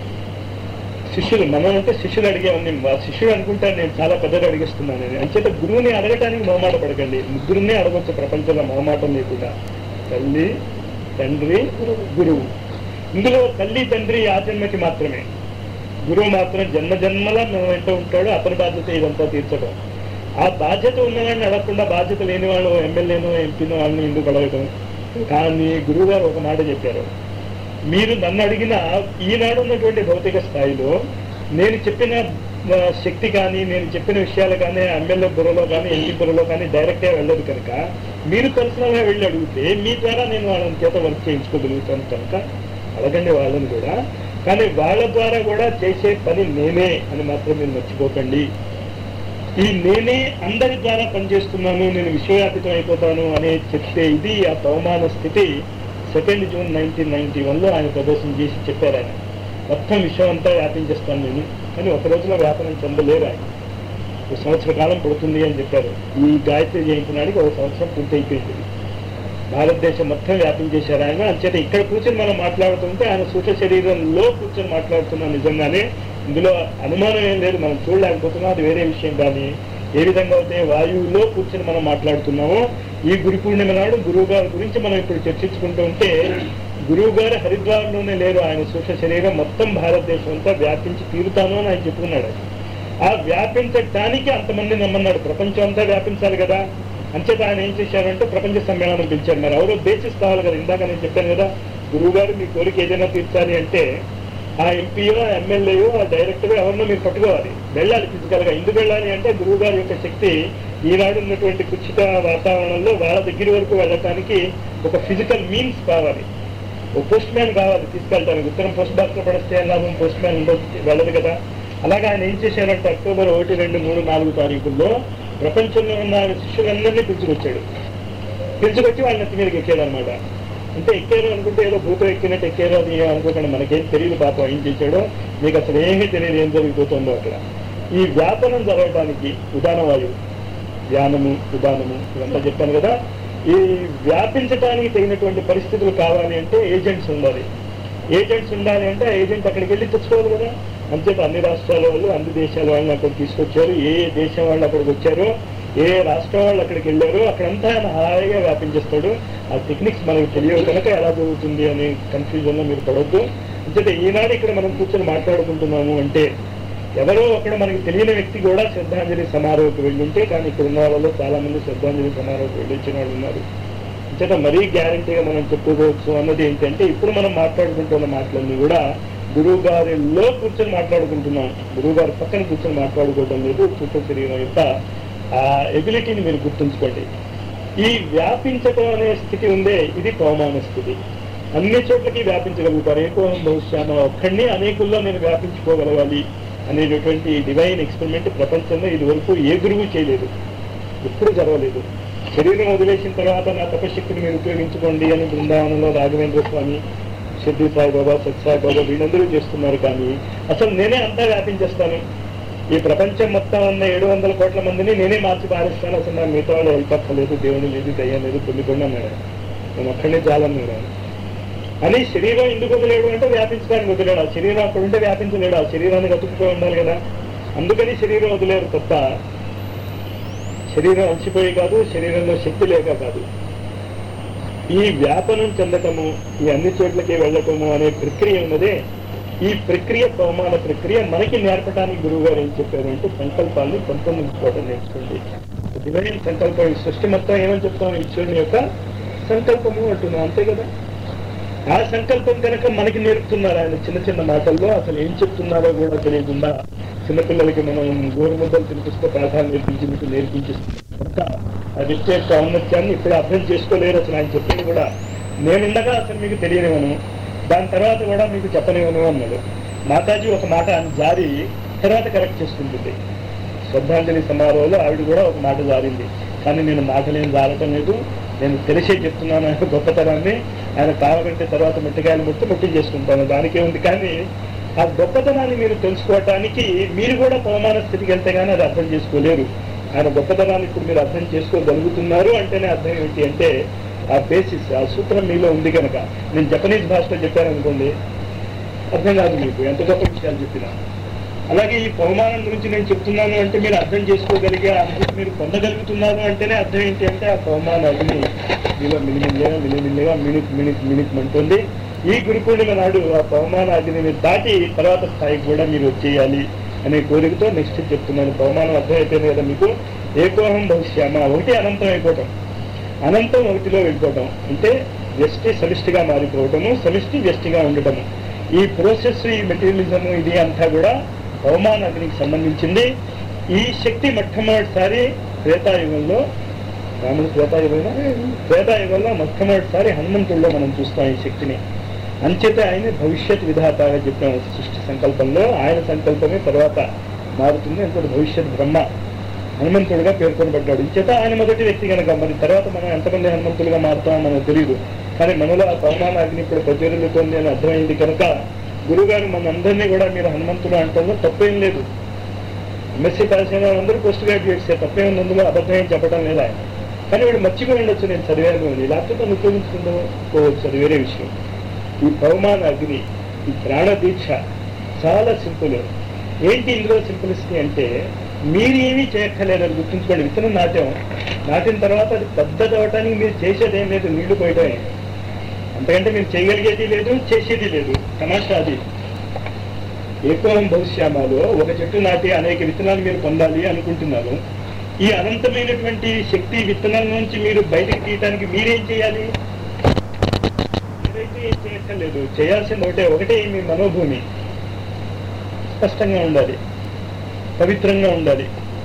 శిష్యులు మనం అంటే శిష్యులు అడిగేవన్నీ ఆ శిష్యుడు అనుకుంటాను నేను చాలా పెద్దగా అడిగిస్తున్నాను నేను అంచేత గురువుని అడగటానికి మొహమాట పడకండి ముగ్గురునే అడగొచ్చు ప్రపంచంలో మొహమాటం లేకుండా తల్లి తండ్రి గురువు ఇందులో తల్లి తండ్రి ఆ జన్మకి మాత్రమే గురువు మాత్రం జన్మ జన్మల మనం వెంట ఉంటాడు అతని బాధ్యత ఇదంతా తీర్చడం ఆ బాధ్యత ఉన్నవాడిని అడగకుండా బాధ్యత లేని వాళ్ళు ఎమ్మెల్యేనో ఎంపీనో వాళ్ళని ఎందుకు అడగటం కానీ గురువు గారు ఒక మాట చెప్పారు మీరు నన్ను అడిగిన ఈనాడు ఉన్నటువంటి భౌతిక స్థాయిలో నేను చెప్పిన ఆ, శక్తి కానీ నేను చెప్పిన విషయాలు కానీ ఎమ్మెల్యే బుర్రలో కానీ ఎంపీ బుర్రలో కానీ డైరెక్ట్గా వెళ్ళదు కనుక మీరు పర్సనల్గా వెళ్ళి అడిగితే మీ ద్వారా నేను వాళ్ళని చేత వర్క్ చేయించుకోగలుగుతాను కనుక అడగండి వాళ్ళని కూడా కానీ వాళ్ళ ద్వారా కూడా చేసే పని నేనే అని మాత్రం మీరు మర్చిపోకండి ఈ నేనే అందరి ద్వారా పనిచేస్తున్నాను నేను విశ్వవ్యాపితం అయిపోతాను అనే చెప్తే ఇది ఆ అవమాన స్థితి సెకండ్ జూన్ నైన్టీన్ నైన్టీ వన్లో ఆయన ప్రదర్శన చేసి చెప్పారు ఆయన మొత్తం విశ్వం అంతా వ్యాపించేస్తాను నేను కానీ ఒక రోజులో వ్యాపనం చెందలేరు ఆయన ఒక సంవత్సర కాలం పడుతుంది అని చెప్పారు ఈ గాయత్రి జయంతి నాటికి ఒక సంవత్సరం పూర్తి అయిపోయింది భారతదేశం మొత్తం వ్యాపించేశారు ఆయన అంచేత ఇక్కడ కూర్చొని మనం మాట్లాడుతుంటే ఆయన సూక్ష్మ శరీరంలో కూర్చొని మాట్లాడుతున్నాం నిజంగానే ఇందులో అనుమానం ఏం లేదు మనం చూడలేకపోతున్నాం అది వేరే విషయం కానీ ఏ విధంగా అయితే వాయువులో కూర్చొని మనం మాట్లాడుతున్నామో ఈ గురు పూర్ణిమ నాడు గురువు గారి గురించి మనం ఇప్పుడు చర్చించుకుంటూ ఉంటే గురువు గారు హరిద్వార్లోనే లేరు ఆయన సూక్ష్మ శరీరం మొత్తం భారతదేశం అంతా వ్యాపించి తీరుతాను అని ఆయన చెప్పుకున్నాడు ఆ వ్యాపించటానికి అంతమంది నమ్మన్నాడు ప్రపంచం అంతా వ్యాపించాలి కదా అంచేత ఆయన ఏం చేశారంటే ప్రపంచ సమ్మేళనం పిలిచారు మరి ఎవరో బేసిస్ కావాలి కదా ఇందాక నేను చెప్పాను కదా గురువు గారు మీ కోరిక ఏదైనా తీర్చాలి అంటే ఆ ఎంపీయో ఎమ్మెల్యేయో ఆ డైరెక్టర్ ఎవరినో మీరు పట్టుకోవాలి వెళ్ళాలి ఫిజికల్ గా ఎందుకు వెళ్ళాలి అంటే గురువు గారి యొక్క శక్తి ఈనాడు ఉన్నటువంటి కుచిత వాతావరణంలో వాళ్ళ దగ్గర వరకు వెళ్ళటానికి ఒక ఫిజికల్ మీన్స్ కావాలి ఓ పోస్ట్ మ్యాన్ కావాలి తీసుకెళ్ళడానికి ఉత్తరం పోస్ట్ బాక్స్ లో పడిస్తే లాభం పోస్ట్ మ్యాన్ ఉండదు వెళ్ళదు కదా అలాగే ఆయన ఏం చేశారంటే అక్టోబర్ ఒకటి రెండు మూడు నాలుగు తారీఖుల్లో ప్రపంచంలో ఉన్న శిష్యులందరినీ పిలుచుకొచ్చాడు పిలుచుకొచ్చి వాళ్ళ నెత్తి మీదకి ఎక్కాడు అనమాట అంటే ఎక్కారు అనుకుంటే ఏదో భూతం ఎక్కినట్టు ఎక్కారు అది అనుకోకుండా మనకేం తెలియదు పాపం ఏం చేశాడో మీకు అసలు ఏమీ తెలియదు ఏం జరుగుతుందో అక్కడ ఈ వ్యాపనం జరగడానికి ఉదాహరణ వాయువు ధ్యానము ఉదానము ఇదంతా చెప్పాను కదా ఈ వ్యాపించడానికి తగినటువంటి పరిస్థితులు కావాలి అంటే ఏజెంట్స్ ఉండాలి ఏజెంట్స్ ఉండాలి అంటే ఆ ఏజెంట్ అక్కడికి వెళ్ళి తెచ్చుకోవాలి కదా అంచేత అన్ని రాష్ట్రాల వాళ్ళు అన్ని దేశాల వాళ్ళని అక్కడ తీసుకొచ్చారు ఏ ఏ దేశం వాళ్ళు అక్కడికి వచ్చారో ఏ ఏ రాష్ట్రం వాళ్ళు అక్కడికి వెళ్ళారో అక్కడంతా ఆయన హాయిగా వ్యాపించేస్తాడు ఆ టెక్నిక్స్ మనకు తెలియవు కనుక ఎలా జరుగుతుంది అనే కన్ఫ్యూజన్లో మీరు పడవద్దు అంచేత ఈనాడు ఇక్కడ మనం కూర్చొని మాట్లాడుకుంటున్నాము అంటే ఎవరో ఒకడు మనకి తెలియని వ్యక్తి కూడా శ్రద్ధాంజలి సమారోహకు వెళ్ళుంటే కానీ ఇక్కడ ఉన్న వాళ్ళలో చాలా మంది శ్రద్ధాంజలి సమారోహకు వెళ్ళొచ్చిన వాళ్ళు ఉన్నారు చేత మరీ గ్యారంటీగా మనం చెప్పుకోవచ్చు అన్నది ఏంటంటే ఇప్పుడు మనం మాట్లాడుకుంటున్న మాటలన్నీ కూడా గురువు గారిలో కూర్చొని మాట్లాడుకుంటున్నాం గురువు గారి పక్కన కూర్చొని మాట్లాడుకోవడం లేదు సూక్ష్మ శరీరం యొక్క ఆ ఎబిలిటీని మీరు గుర్తుంచుకోండి ఈ వ్యాపించటం అనే స్థితి ఉందే ఇది పవమాన స్థితి అన్ని చోట్లకి వ్యాపించగలుగుతారు ఏకో బహుశ్యామ ఒక్కడిని అనేకుల్లో నేను వ్యాపించుకోగలగాలి అనేటటువంటి డివైన్ ఎక్స్పెరిమెంట్ ప్రపంచంలో ఇది వరకు ఏ గురువు చేయలేదు ఎప్పుడు జరగలేదు శరీరం వదిలేసిన తర్వాత నా తపశక్తిని మీరు ఉపయోగించుకోండి అని బృందావనంలో రాఘవేంద్ర స్వామి సిద్ధి సాయిబాబా సత్సాయి బాబా వీళ్ళందరూ చేస్తున్నారు కానీ అసలు నేనే అంతా వ్యాపించేస్తాను ఈ ప్రపంచం మొత్తం ఉన్న ఏడు వందల కోట్ల మందిని నేనే మార్చి పారిస్తాను అసలు నా మిగతా వాళ్ళు హెల్ప్ అక్కర్లేదు దేవుని లేదు దయ్యం లేదు పొందుకుండా అన్నాడు ఆయన. నేను ఒక్కడే చాలన్నాడు ఆయన అని శరీరం ఎందుకు వదిలేడు అంటే వ్యాపించడానికి వదిలేడు ఆ శరీరం అక్కడ ఉంటే వ్యాపించలేడు ఆ శరీరాన్ని కతుక్కుపోయి ఉండాలి కదా అందుకని శరీరం వదిలేరు తప్ప శరీరం అలసిపోయి కాదు శరీరంలో శక్తి లేక కాదు ఈ వ్యాపనం చెందటము ఈ అన్ని చోట్లకి వెళ్ళటము అనే ప్రక్రియ ఉన్నదే ఈ ప్రక్రియ పవమాన ప్రక్రియ మనకి నేర్పడానికి గురువు గారు ఏం చెప్పారు అంటే సంకల్పాన్ని పెంపొందించుకోవడం నేర్చుకోండి డివైన్ సంకల్పం ఈ సృష్టి మొత్తం ఏమని చెప్తాం ఈశ్వరుని యొక్క సంకల్పము అంటున్నాం అంతే కదా ఆ సంకల్పం కనుక మనకి నేర్పుతున్నారు ఆయన చిన్న చిన్న మాటల్లో అసలు ఏం చెప్తున్నారో కూడా తెలియకుండా చిన్నపిల్లలకి మనం గోరుముద్దలు తినిపిస్తే పాఠాలు నేర్పించి మీకు నేర్పించేస్తున్నాం కనుక ఆ విద్య యొక్క ఔన్నత్యాన్ని ఇప్పుడు అర్థం చేసుకోలేరు అసలు ఆయన చెప్పేది కూడా నేనుండగా అసలు మీకు తెలియనివను దాని తర్వాత కూడా మీకు చెప్పనివను అన్నాడు మాతాజీ ఒక మాట అని జారి తర్వాత కరెక్ట్ చేసుకుంటుంది శ్రద్ధాంజలి సమారోహంలో ఆవిడ కూడా ఒక మాట జారింది కానీ నేను మాటలేం జారటం లేదు నేను తెలిసే చెప్తున్నాను ఆయన గొప్పతనాన్ని ఆయన కావాలంటే తర్వాత మిట్టకాయలు ముట్టి ముట్టి చేసుకుంటాను దానికే ఉంది కానీ ఆ గొప్పతనాన్ని మీరు తెలుసుకోవటానికి మీరు కూడా పవమాన స్థితికి వెళ్తే కానీ అది అర్థం చేసుకోలేరు ఆయన గొప్పతనాన్ని ఇప్పుడు మీరు అర్థం చేసుకోగలుగుతున్నారు అంటేనే అర్థం ఏంటి అంటే ఆ బేసిస్ ఆ సూత్రం మీలో ఉంది కనుక నేను జపనీస్ భాషలో చెప్పాను అనుకోండి అర్థం కాదు మీకు ఎంత గొప్ప విషయాలు చెప్పినా అలాగే ఈ పవమానం గురించి నేను చెప్తున్నాను అంటే మీరు అర్థం చేసుకోగలిగే ఆ అనుభూతి మీరు పొందగలుగుతున్నారు అంటేనే అర్థం ఏంటి అంటే ఆ పవమాన అగ్ని మీలో మిలిమిల్లిగా మిలిమిల్లిగా మినిట్ మినిట్ మినిట్ అంటుంది ఈ గురు పూర్ణిమ నాడు ఆ పవమాన అగ్నిని దాటి తర్వాత స్థాయికి కూడా మీరు వచ్చేయాలి అనే కోరికతో నెక్స్ట్ చెప్తున్నాను పవమానం అర్థం అయిపోయింది కదా మీకు ఏకోహం భవిష్యామ ఒకటి అనంతం అయిపోవటం అనంతం ఒకటిలో వెళ్ళిపోవటం అంటే వ్యష్టి సమిష్టిగా మారిపోవటము సమిష్టి వ్యష్టిగా ఉండటము ఈ ప్రోసెస్ ఈ మెటీరియలిజం ఇది అంతా కూడా అవమాన అగ్నికి సంబంధించింది ఈ శక్తి మొట్టమొదటిసారి త్రేతాయుగంలో రాముడు త్రేతాయుగంలో త్రేతాయుగంలో మొట్టమొదటిసారి హనుమంతుల్లో మనం చూస్తాం ఈ శక్తిని అంచేతే ఆయన భవిష్యత్ విధాతగా చెప్పాం సృష్టి సంకల్పంలో ఆయన సంకల్పమే తర్వాత మారుతుంది అంతటి భవిష్యత్ బ్రహ్మ హనుమంతుడిగా పేర్కొనబడ్డాడు ఇంచేత ఆయన మొదటి వ్యక్తి కనుక మరి తర్వాత మనం ఎంతమంది హనుమంతులుగా మారుతామో మనకు తెలియదు కానీ మనలో ఆ పవమాన అగ్ని ఇప్పుడు ప్రజ్వరులుతోంది అని అర్థమైంది కనుక గురుగారు మనందరినీ కూడా మీరు హనుమంతులు అంటారు తప్పేం లేదు ఎంఎస్సీ పాస్ అయిన అందరూ పోస్ట్ గ్రాడ్యుయేట్సే తప్పేం అందులో అబద్ధం ఏం చెప్పడం లేదు ఆయన కానీ వీడు మర్చిపోయి ఉండొచ్చు నేను చదివాను అని లేకపోతే తను ఉపయోగించుకుందామనుకోవచ్చు అది వేరే విషయం ఈ పవమాన అగ్ని ఈ ప్రాణ దీక్ష చాలా సింపుల్ ఏంటి ఇందులో సింపులిసిటీ అంటే మీరు ఏమీ చేయక్కర్లేదని గుర్తుంచుకోండి విత్తనం నాటాం నాటిన తర్వాత అది పెద్దది అవటానికి మీరు చేసేది ఏం లేదు నీళ్లు పోయటమే అంతకంటే మీరు చేయగలిగేది లేదు చేసేది లేదు తమాషా అది ఏకోహం భవిష్యామాలో ఒక చెట్టు నాటి అనేక విత్తనాలు మీరు పొందాలి అనుకుంటున్నారు ఈ అనంతమైనటువంటి శక్తి విత్తనాల నుంచి మీరు బయటకు తీయటానికి మీరేం చేయాలి మీరైతే ఏం చేయక్కర్లేదు చేయాల్సింది ఒకటే ఒకటే మీ మనోభూమి స్పష్టంగా ఉండాలి పవిత్రంగా ఉండాలి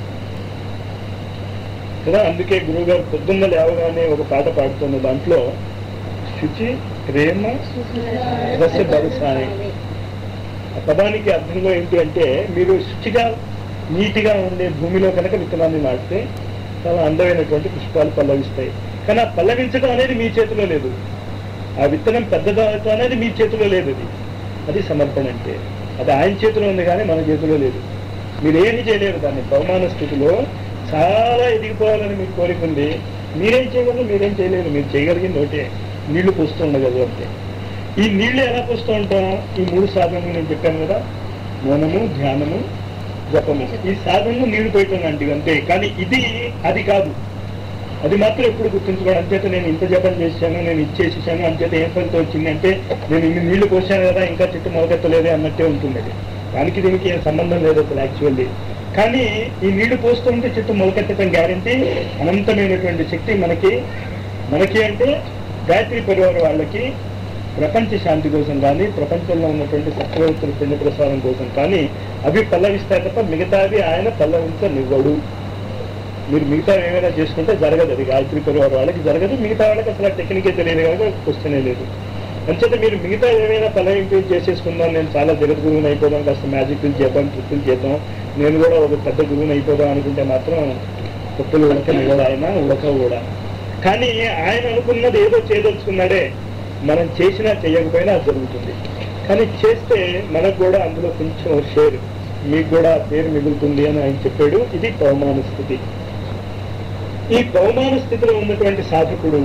కదా అందుకే గురువుగారు పొద్దున్న లేవగానే ఒక పాట పాడుతున్న దాంట్లో శుచి ప్రేమ రస బరసాయి ఆ పదానికి అర్థంలో ఏంటి అంటే మీరు శుచిగా నీటిగా ఉండే భూమిలో కనుక విత్తనాన్ని నాటితే చాలా అందమైనటువంటి పుష్పాలు పల్లవిస్తాయి కానీ ఆ పల్లవించడం అనేది మీ చేతిలో లేదు ఆ విత్తనం పెద్దదవటం అనేది మీ చేతిలో లేదు అది అది సమర్పణ అంటే అది ఆయన చేతిలో ఉంది కానీ మన చేతిలో లేదు మీరు ఏమి చేయలేరు దాన్ని బహుమాన స్థితిలో చాలా ఎదిగిపోవాలని మీకు కోరిక ఉంది మీరేం చేయగలరు మీరేం చేయలేరు మీరు చేయగలిగింది ఒకటే నీళ్లు పోస్తూ ఉండగలరు అంతే ఈ నీళ్లు ఎలా పోస్తూ ఉంటాం ఈ మూడు సాధనలు నేను చెప్పాను కదా మౌనము ధ్యానము జపము ఈ సాధనలు నీళ్లు పోయటం లాంటివి అంతే కానీ ఇది అది కాదు అది మాత్రం ఎప్పుడు గుర్తుంచుకోవడం అంచేత నేను ఇంత జపం చేశాను నేను ఇచ్చేసేసాను అంచేత ఏం ఫలితం వచ్చింది అంటే నేను ఇన్ని నీళ్లు పోసాను కదా ఇంకా చెట్టు మొలకెత్తలేదే అన్నట్టే ఉంటుంది అది దానికి దీనికి ఏం సంబంధం లేదు అసలు యాక్చువల్లీ కానీ ఈ నీళ్లు పోస్తుంటే చెట్టు మొలకెత్తడం గ్యారంటీ అనంతమైనటువంటి శక్తి మనకి మనకి అంటే గాయత్రి పరివార వాళ్ళకి ప్రపంచ శాంతి కోసం కానీ ప్రపంచంలో ఉన్నటువంటి సత్యవంతుల పుణ్య ప్రసారం కోసం కానీ అవి పల్లవిస్తాయి తప్ప మిగతావి ఆయన పల్లవించనివ్వడు మీరు మిగతా ఏమైనా చేసుకుంటే జరగదు అది గాయత్రి పరివార వాళ్ళకి జరగదు మిగతా వాళ్ళకి అసలు ఆ టెక్నికే తెలియదు కనుక క్వశ్చనే లేదు అంచేత మీరు మిగతా ఏమైనా పలవింపు చేసేసుకుందాం నేను చాలా జగత్ గురువుని అయిపోదాం కాస్త మ్యాజిక్లు చేద్దాం ట్రిప్పులు చేద్దాం నేను కూడా ఒక పెద్ద గురువుని అయిపోదాం అనుకుంటే మాత్రం తప్పులు ఉడకని కూడా ఆయన ఉడక కూడా కానీ ఆయన అనుకున్నది ఏదో చేయదలుచుకున్నాడే మనం చేసినా చేయకపోయినా అది జరుగుతుంది కానీ చేస్తే మనకు కూడా అందులో కొంచెం షేర్ మీకు కూడా పేరు మిగులుతుంది అని ఆయన చెప్పాడు ఇది పవమాన స్థితి ఈ పవమాన స్థితిలో ఉన్నటువంటి సాధకుడు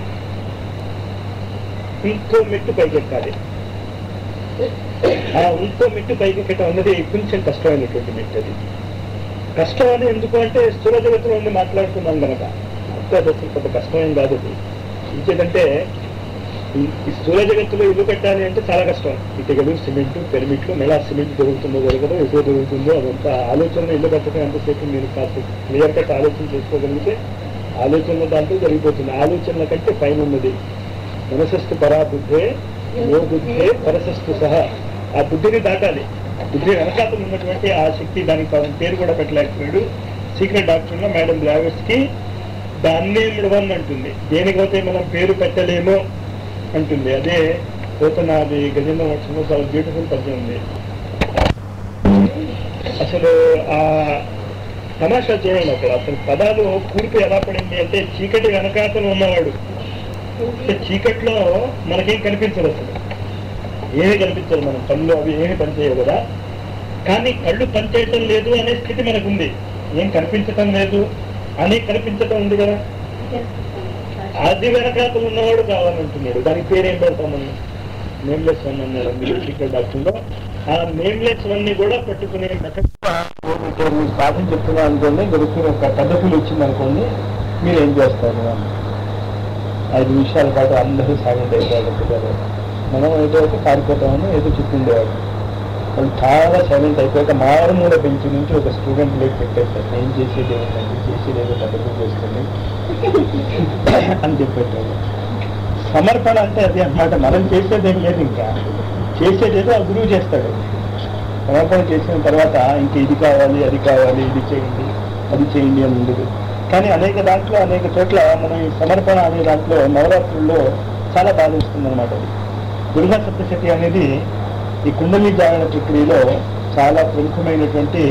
ఇంకో మెట్టు పైకెక్కాలి ఆ ఇంకో మెట్టు పైకెక్కడం అన్నది కొంచెం కష్టమైనటువంటి మెట్టు అది కష్టం అని ఎందుకు అంటే స్థూల జగత్తులో ఉండి మాట్లాడుతున్నాం కనుక అంతే అది అసలు కొంత కష్టమేం కాదు అది ఇంకేదంటే ఈ ఈ స్థూల జగత్తులో ఇల్లు కట్టాలి అంటే చాలా కష్టం ఇటుకలు సిమెంట్ పిరమిట్లు మెలా సిమెంట్ దొరుకుతుందో దొరకదో ఎప్పుడు దొరుకుతుందో అదంతా ఆలోచన ఇల్లు కట్టడం ఎంతసేపు మీరు కాస్త క్లియర్ కట్ ఆలోచన చేసుకోగలిగితే ఆలోచనల దాంట్లో జరిగిపోతుంది ఆలోచనల కంటే పైన ఉన్నది మనసస్తు పరాబుద్ధే యో బుద్ధే పరసస్తు సహా ఆ బుద్ధిని దాటాలి బుద్ధి వెనకాతలు ఉన్నటువంటి ఆ శక్తి దానికి పాపం పేరు కూడా పెట్టలేకపోయాడు సీక్రెట్ డాక్టర్లో మేడం బ్లావెట్స్ కి దాన్నే మృవన్ అంటుంది దేనికైతే మనం పేరు పెట్టలేమో అంటుంది అదే పోతున్న అది గజేంద్ర మోక్షంలో చాలా బ్యూటిఫుల్ పద్యం ఉంది అసలు ఆ తమాషా చేయండి అక్కడ అసలు పదాలు కూర్పు ఎలా పడింది అంటే చీకటి వెనకాతలు ఉన్నవాడు అంటే చీకట్లో మనకేం కనిపించదు అసలు ఏమీ కనిపించదు మనం కళ్ళు అవి ఏమీ పనిచేయవు కదా కానీ కళ్ళు పనిచేయటం లేదు అనే స్థితి మనకుంది ఏం కనిపించటం లేదు అని కనిపించటం ఉంది కదా అది వెనకాతలు ఉన్నవాడు కావాలంటున్నాడు దానికి పేరేం పెడతాం మనం నేమ్లెస్ వన్ అన్నాడు మెడికల్ డాక్టర్లో ఆ నేమ్లెస్ వన్ ని కూడా పట్టుకునే మీరు సాధన చెప్తున్నా అనుకోండి గడుపుకుని ఒక పద్ధతులు వచ్చింది అనుకోండి మీరు ఏం చేస్తారు అని ఐదు నిమిషాల పాటు అందరూ సైలెంట్ అయిపోయారు మనం ఏదో ఒక పారిపోతామని ఏదో చెప్తుండేవాడు వాళ్ళు చాలా సైలెంట్ అయిపోయాక మారుమూల బెంచ్ నుంచి ఒక స్టూడెంట్ లేక పెట్టేశారు నేను చేసేది ఏమిటండి చేసేది ఏదో పద్ధతులు చేస్తుంది అని చెప్పేటాడు సమర్పణ అంటే అది అన్నమాట మనం చేసేదేం లేదు ఇంకా చేసేదేదో ఆ గురువు చేస్తాడు సమర్పణ చేసిన తర్వాత ఇంక ఇది కావాలి అది కావాలి ఇది చేయండి అది చేయండి అని ఉండదు కానీ అనేక దాంట్లో అనేక చోట్ల మనం ఈ సమర్పణ అనే దాంట్లో నవరాత్రుల్లో చాలా బాగా వస్తుంది అనమాట అది దుర్గా సప్తశతి అనేది ఈ కుండలి జాగరణ ప్రక్రియలో చాలా ప్రముఖమైనటువంటి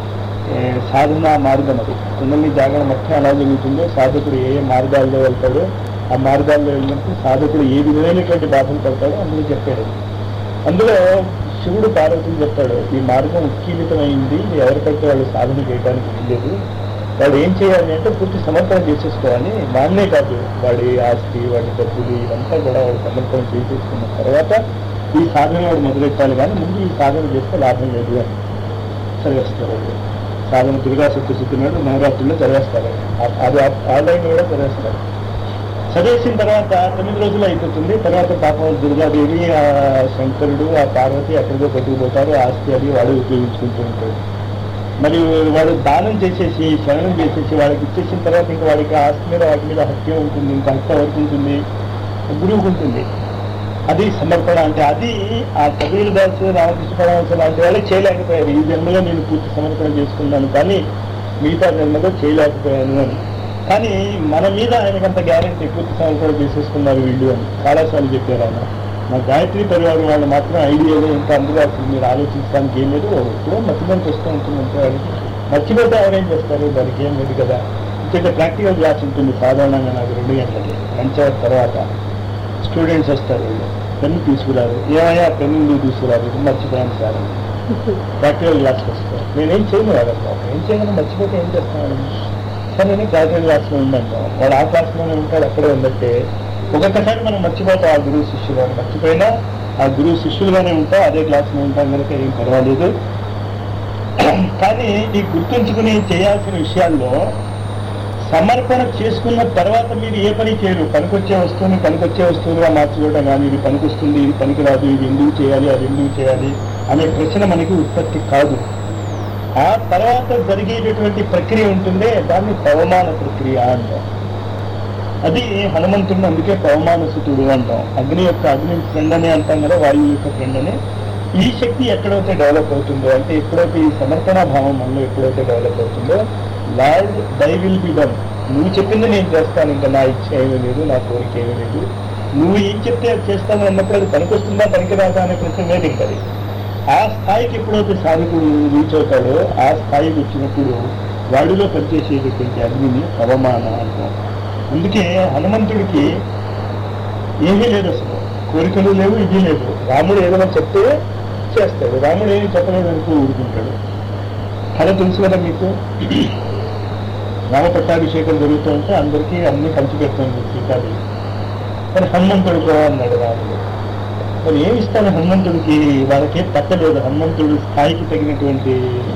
ఏ, సాధనా మార్గం అది కుండలి జాగరణ మొత్తం ఎలా జరుగుతుందో సాధకుడు ఏ ఏ మార్గాల్లో వెళ్తాడో ఆ మార్గాల్లో వెళ్ళినప్పుడు సాధకుడు ఏ విధమైనటువంటి బాధలు పడతాడో అందులో చెప్పాడు అందులో శివుడు పార్వతిని చెప్పాడు ఈ మార్గం ఉత్కీలితమైంది ఎవరికైతే వాళ్ళు సాధన చేయడానికి వీల్లేదు వాడు ఏం చేయాలి అంటే పూర్తి సమర్పణ చేసేసుకోవాలి వాడినే కాదు వాడి ఆస్తి వాడి డబ్బులు ఇదంతా కూడా వాడు సమర్పణ చేసేసుకున్న తర్వాత ఈ సాధన వాడు మొదలెట్టాలి కానీ ముందు ఈ సాధన చేస్తే లాభం లేదు అని చదివేస్తారు వాళ్ళు. సాధన దుర్గా సప్తశుద్ధి నాడు నవరాత్రుల్లో చదివేస్తారు ఆ- అది ఆన్లైన్ కూడా చదివేస్తారు చదివేసిన తర్వాత తొమ్మిది రోజులు అయిపోతుంది తర్వాత పాపం దుర్గాదేవి ఆ శంకరుడు ఆ పార్వతి ఎక్కడికో పట్టుకుపోతారు ఆస్తి అది వాడు ఉపయోగించుకుంటూ ఉంటాడు మరి వాడు దానం చేసేసి శరణం చేసేసి వాళ్ళకి ఇచ్చేసిన తర్వాత ఇంకా వాడికి ఆస్తి మీద వాటి మీద హత్య ఉంటుంది ఇంకా హత్య ఎవరికి ఉంటుంది గురువుకు ఉంటుంది అది సమర్పణ అంటే అది ఆ కబీర్ దాస్ రామకృష్ణ పరమహంస లాంటి వాళ్ళు చేయలేకపోయారు ఈ జన్మలో నేను పూర్తి సమర్పణ చేసుకున్నాను కానీ మిగతా జన్మలో చేయలేకపోయాను అని కానీ మన మీద ఆయనకంత గ్యారెంటీ పూర్తి సమర్పణ చేసేసుకున్నారు వీళ్ళు అని చాలాసార్లు చెప్పారు ఆయన మా గాయత్రి పరివారం వాళ్ళు మాత్రం ఐడియాలో ఇంకా అందులో అసలు మీరు ఆలోచించడానికి ఏం లేదు ఎప్పుడో మర్చిపోయి వస్తూ ఉంటుంది అంతే వాడికి మర్చిపోతే ఎవరేం చేస్తారు దానికి ఏం లేదు కదా ఇంకొక ప్రాక్టికల్ క్లాస్ ఉంటుంది సాధారణంగా నాకు రెండు గంటలకి లంచ్ అవర్ తర్వాత స్టూడెంట్స్ వస్తారు వీళ్ళు పెన్ను తీసుకురారు ఏమయ్యా పెన్ను ఎందుకు తీసుకురారు మర్చిపోయాను సార్ అని. ప్రాక్టికల్ క్లాస్కి వస్తారు నేనేం చేయను వాడంతా ఏం చేయను మర్చిపోతే ఏం చేస్తాను సరే నేను ప్రాక్టికల్ క్లాస్లో ఉందంటాం వాడు ఆ క్లాస్లోనే ఉంటాడు అక్కడే ఉందంటే ఒక్కొక్కసారి మనం మర్చిపోతాం ఆ గురువు శిష్యులు అని మర్చిపోయినా ఆ గురువు శిష్యులుగానే ఉంటాం అదే క్లాస్లో ఉంటాం కనుక ఏం పర్వాలేదు కానీ ఈ గుర్తుంచుకుని చేయాల్సిన విషయాల్లో సమర్పణ చేసుకున్న తర్వాత మీరు ఏ పని చేయరు పనికొచ్చే వస్తువుని పనికొచ్చే వస్తువులుగా మార్చుకోవడం కానీ ఇది పనికొస్తుంది ఇది పనికిరాదు ఇది ఎందుకు చేయాలి అది ఎందుకు చేయాలి అనే ప్రశ్న మనకి ఉత్పత్తి కాదు ఆ తర్వాత జరిగేటటువంటి ప్రక్రియ ఉంటుందే దాన్ని పవమాన ప్రక్రియ అంటాం అది హనుమంతుడిని అందుకే పవమానసుతుడు అంటాం అగ్ని యొక్క అగ్ని ఫ్రెండ్ అని అంటాం కదా వాయువు యొక్క ఫ్రెండ్ అని ఈ శక్తి ఎక్కడైతే డెవలప్ అవుతుందో అంటే ఎప్పుడైతే ఈ సమర్పణ భావం మనలో ఎప్పుడైతే డెవలప్ అవుతుందో lord thy will be done నువ్వు చెప్పింది నేను చేస్తాను ఇంకా నా ఇచ్చ ఏమీ లేదు నా కోరిక ఏమీ లేదు నువ్వు ఏం చెప్తే అది చేస్తాను అన్నప్పుడు అది పనికొస్తుందా పనికిరాదా అనే ప్రశ్న లేదు ఇంకా అది. ఆ స్థాయికి ఎప్పుడైతే సాధకుడు రీచ్ అవుతాడో ఆ స్థాయికి వచ్చినప్పుడు వాడిలో పనిచేసేటటువంటి అగ్నిని అవమాన అంటాం అందుకే హనుమంతుడికి ఏమీ లేదు అసలు కోరికలు లేవు ఇది లేదు రాముడు ఏదైనా చెప్తే చేస్తాడు రాముడు ఏమి చెప్పలేదనుకో ఊరుకుంటాడు కథ తెలుసు కదా మీకు రామ పట్టాభిషేకం జరుగుతూ ఉంటే అందరికీ అన్ని పంచి పెడుతుంది సీతాదేవి మరి హనుమంతుడు కూడా అన్నాడు రాముడు మరి ఏమి ఇస్తాను హనుమంతుడికి వాళ్ళకి ఏం పట్టలేదు హనుమంతుడు స్థాయికి తగినటువంటి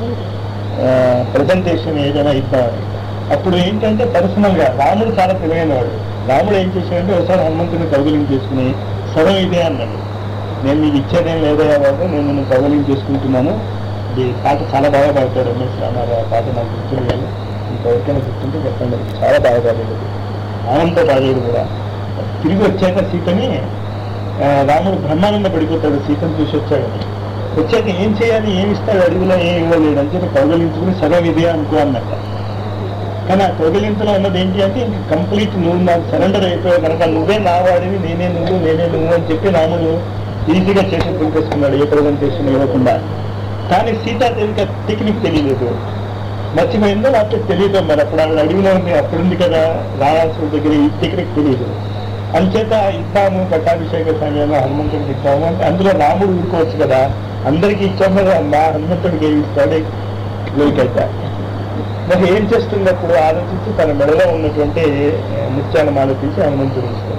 ప్రజెంటేషన్ ఏదైనా ఇద్దామని అప్పుడు ఏంటంటే పర్సనల్ గా రాముడు చాలా తెలివైనవాడు రాముడు ఏం చేశాడంటే ఒకసారి హనుమంతుడిని కౌగులించేసుకుని సగం ఇదే అన్నాడు నేను నీకు ఇచ్చేదేం లేదా బాబు నేను నిన్ను కౌగులించేసుకుంటున్నాను ఇది పాట చాలా బాగా పాడతాడు ఎంఎస్ రామారావు ఆ పాట నాకు గుర్తుంది కానీ ఇంకెవరికైనా గుర్తుంటే చెప్పండి చాలా బాగా పాడాడు ఆనందతో పాడాడు కూడా తిరిగి వచ్చాక సీతని ఆ, రాముడు బ్రహ్మానంద పడిపోతాడు సీతను చూసి వచ్చాడని వచ్చాక ఏం చేయాలి ఏమి ఇస్తాడు అడుగులో ఏం ఇవ్వలేడు అని చెప్పి కౌగలించుకుని సగం ఇదే అనుకో అన్నట్ట కానీ ఆ కౌగిలింతలో ఉన్నది ఏంటి అంటే ఇంక కంప్లీట్ నువ్వు నాకు సరెండర్ అయిపోయావు కనుక నువ్వే నా వాడివి నేనే నువ్వు నేనే నువ్వు అని చెప్పి రాముడు ఈజీగా చేసి పులిపేసుకున్నాడు ఏ ప్రజెంటేషన్ ఇవ్వకుండా కానీ సీతాదేవికి ఆ టెక్నిక్ తెలియలేదు మర్చిపోయిందో నాకు తెలియదు మరి అప్పుడు ఆవిడ అడవిలో ఉంది అప్పుడుంది కదా రావాల్సిన దగ్గర ఈ టెక్నిక్ తెలియదు అంచేత ఇద్దాము పట్టాభిషేక సమయంలో హనుమంతుడికి ఇద్దాము అంటే అందులో రాముడు ఊరుకోవచ్చు కదా అందరికీ ఇచ్చాము కదా మా హనుమంతుడికి ఏమి ఇస్తాడు లోకైతే మరి ఏం చేస్తుంది అప్పుడు ఆలోచించి తన మెడలో ఉన్నటువంటి ముత్యాల మాల తీసి హనుమంతుడు ఇస్తుంది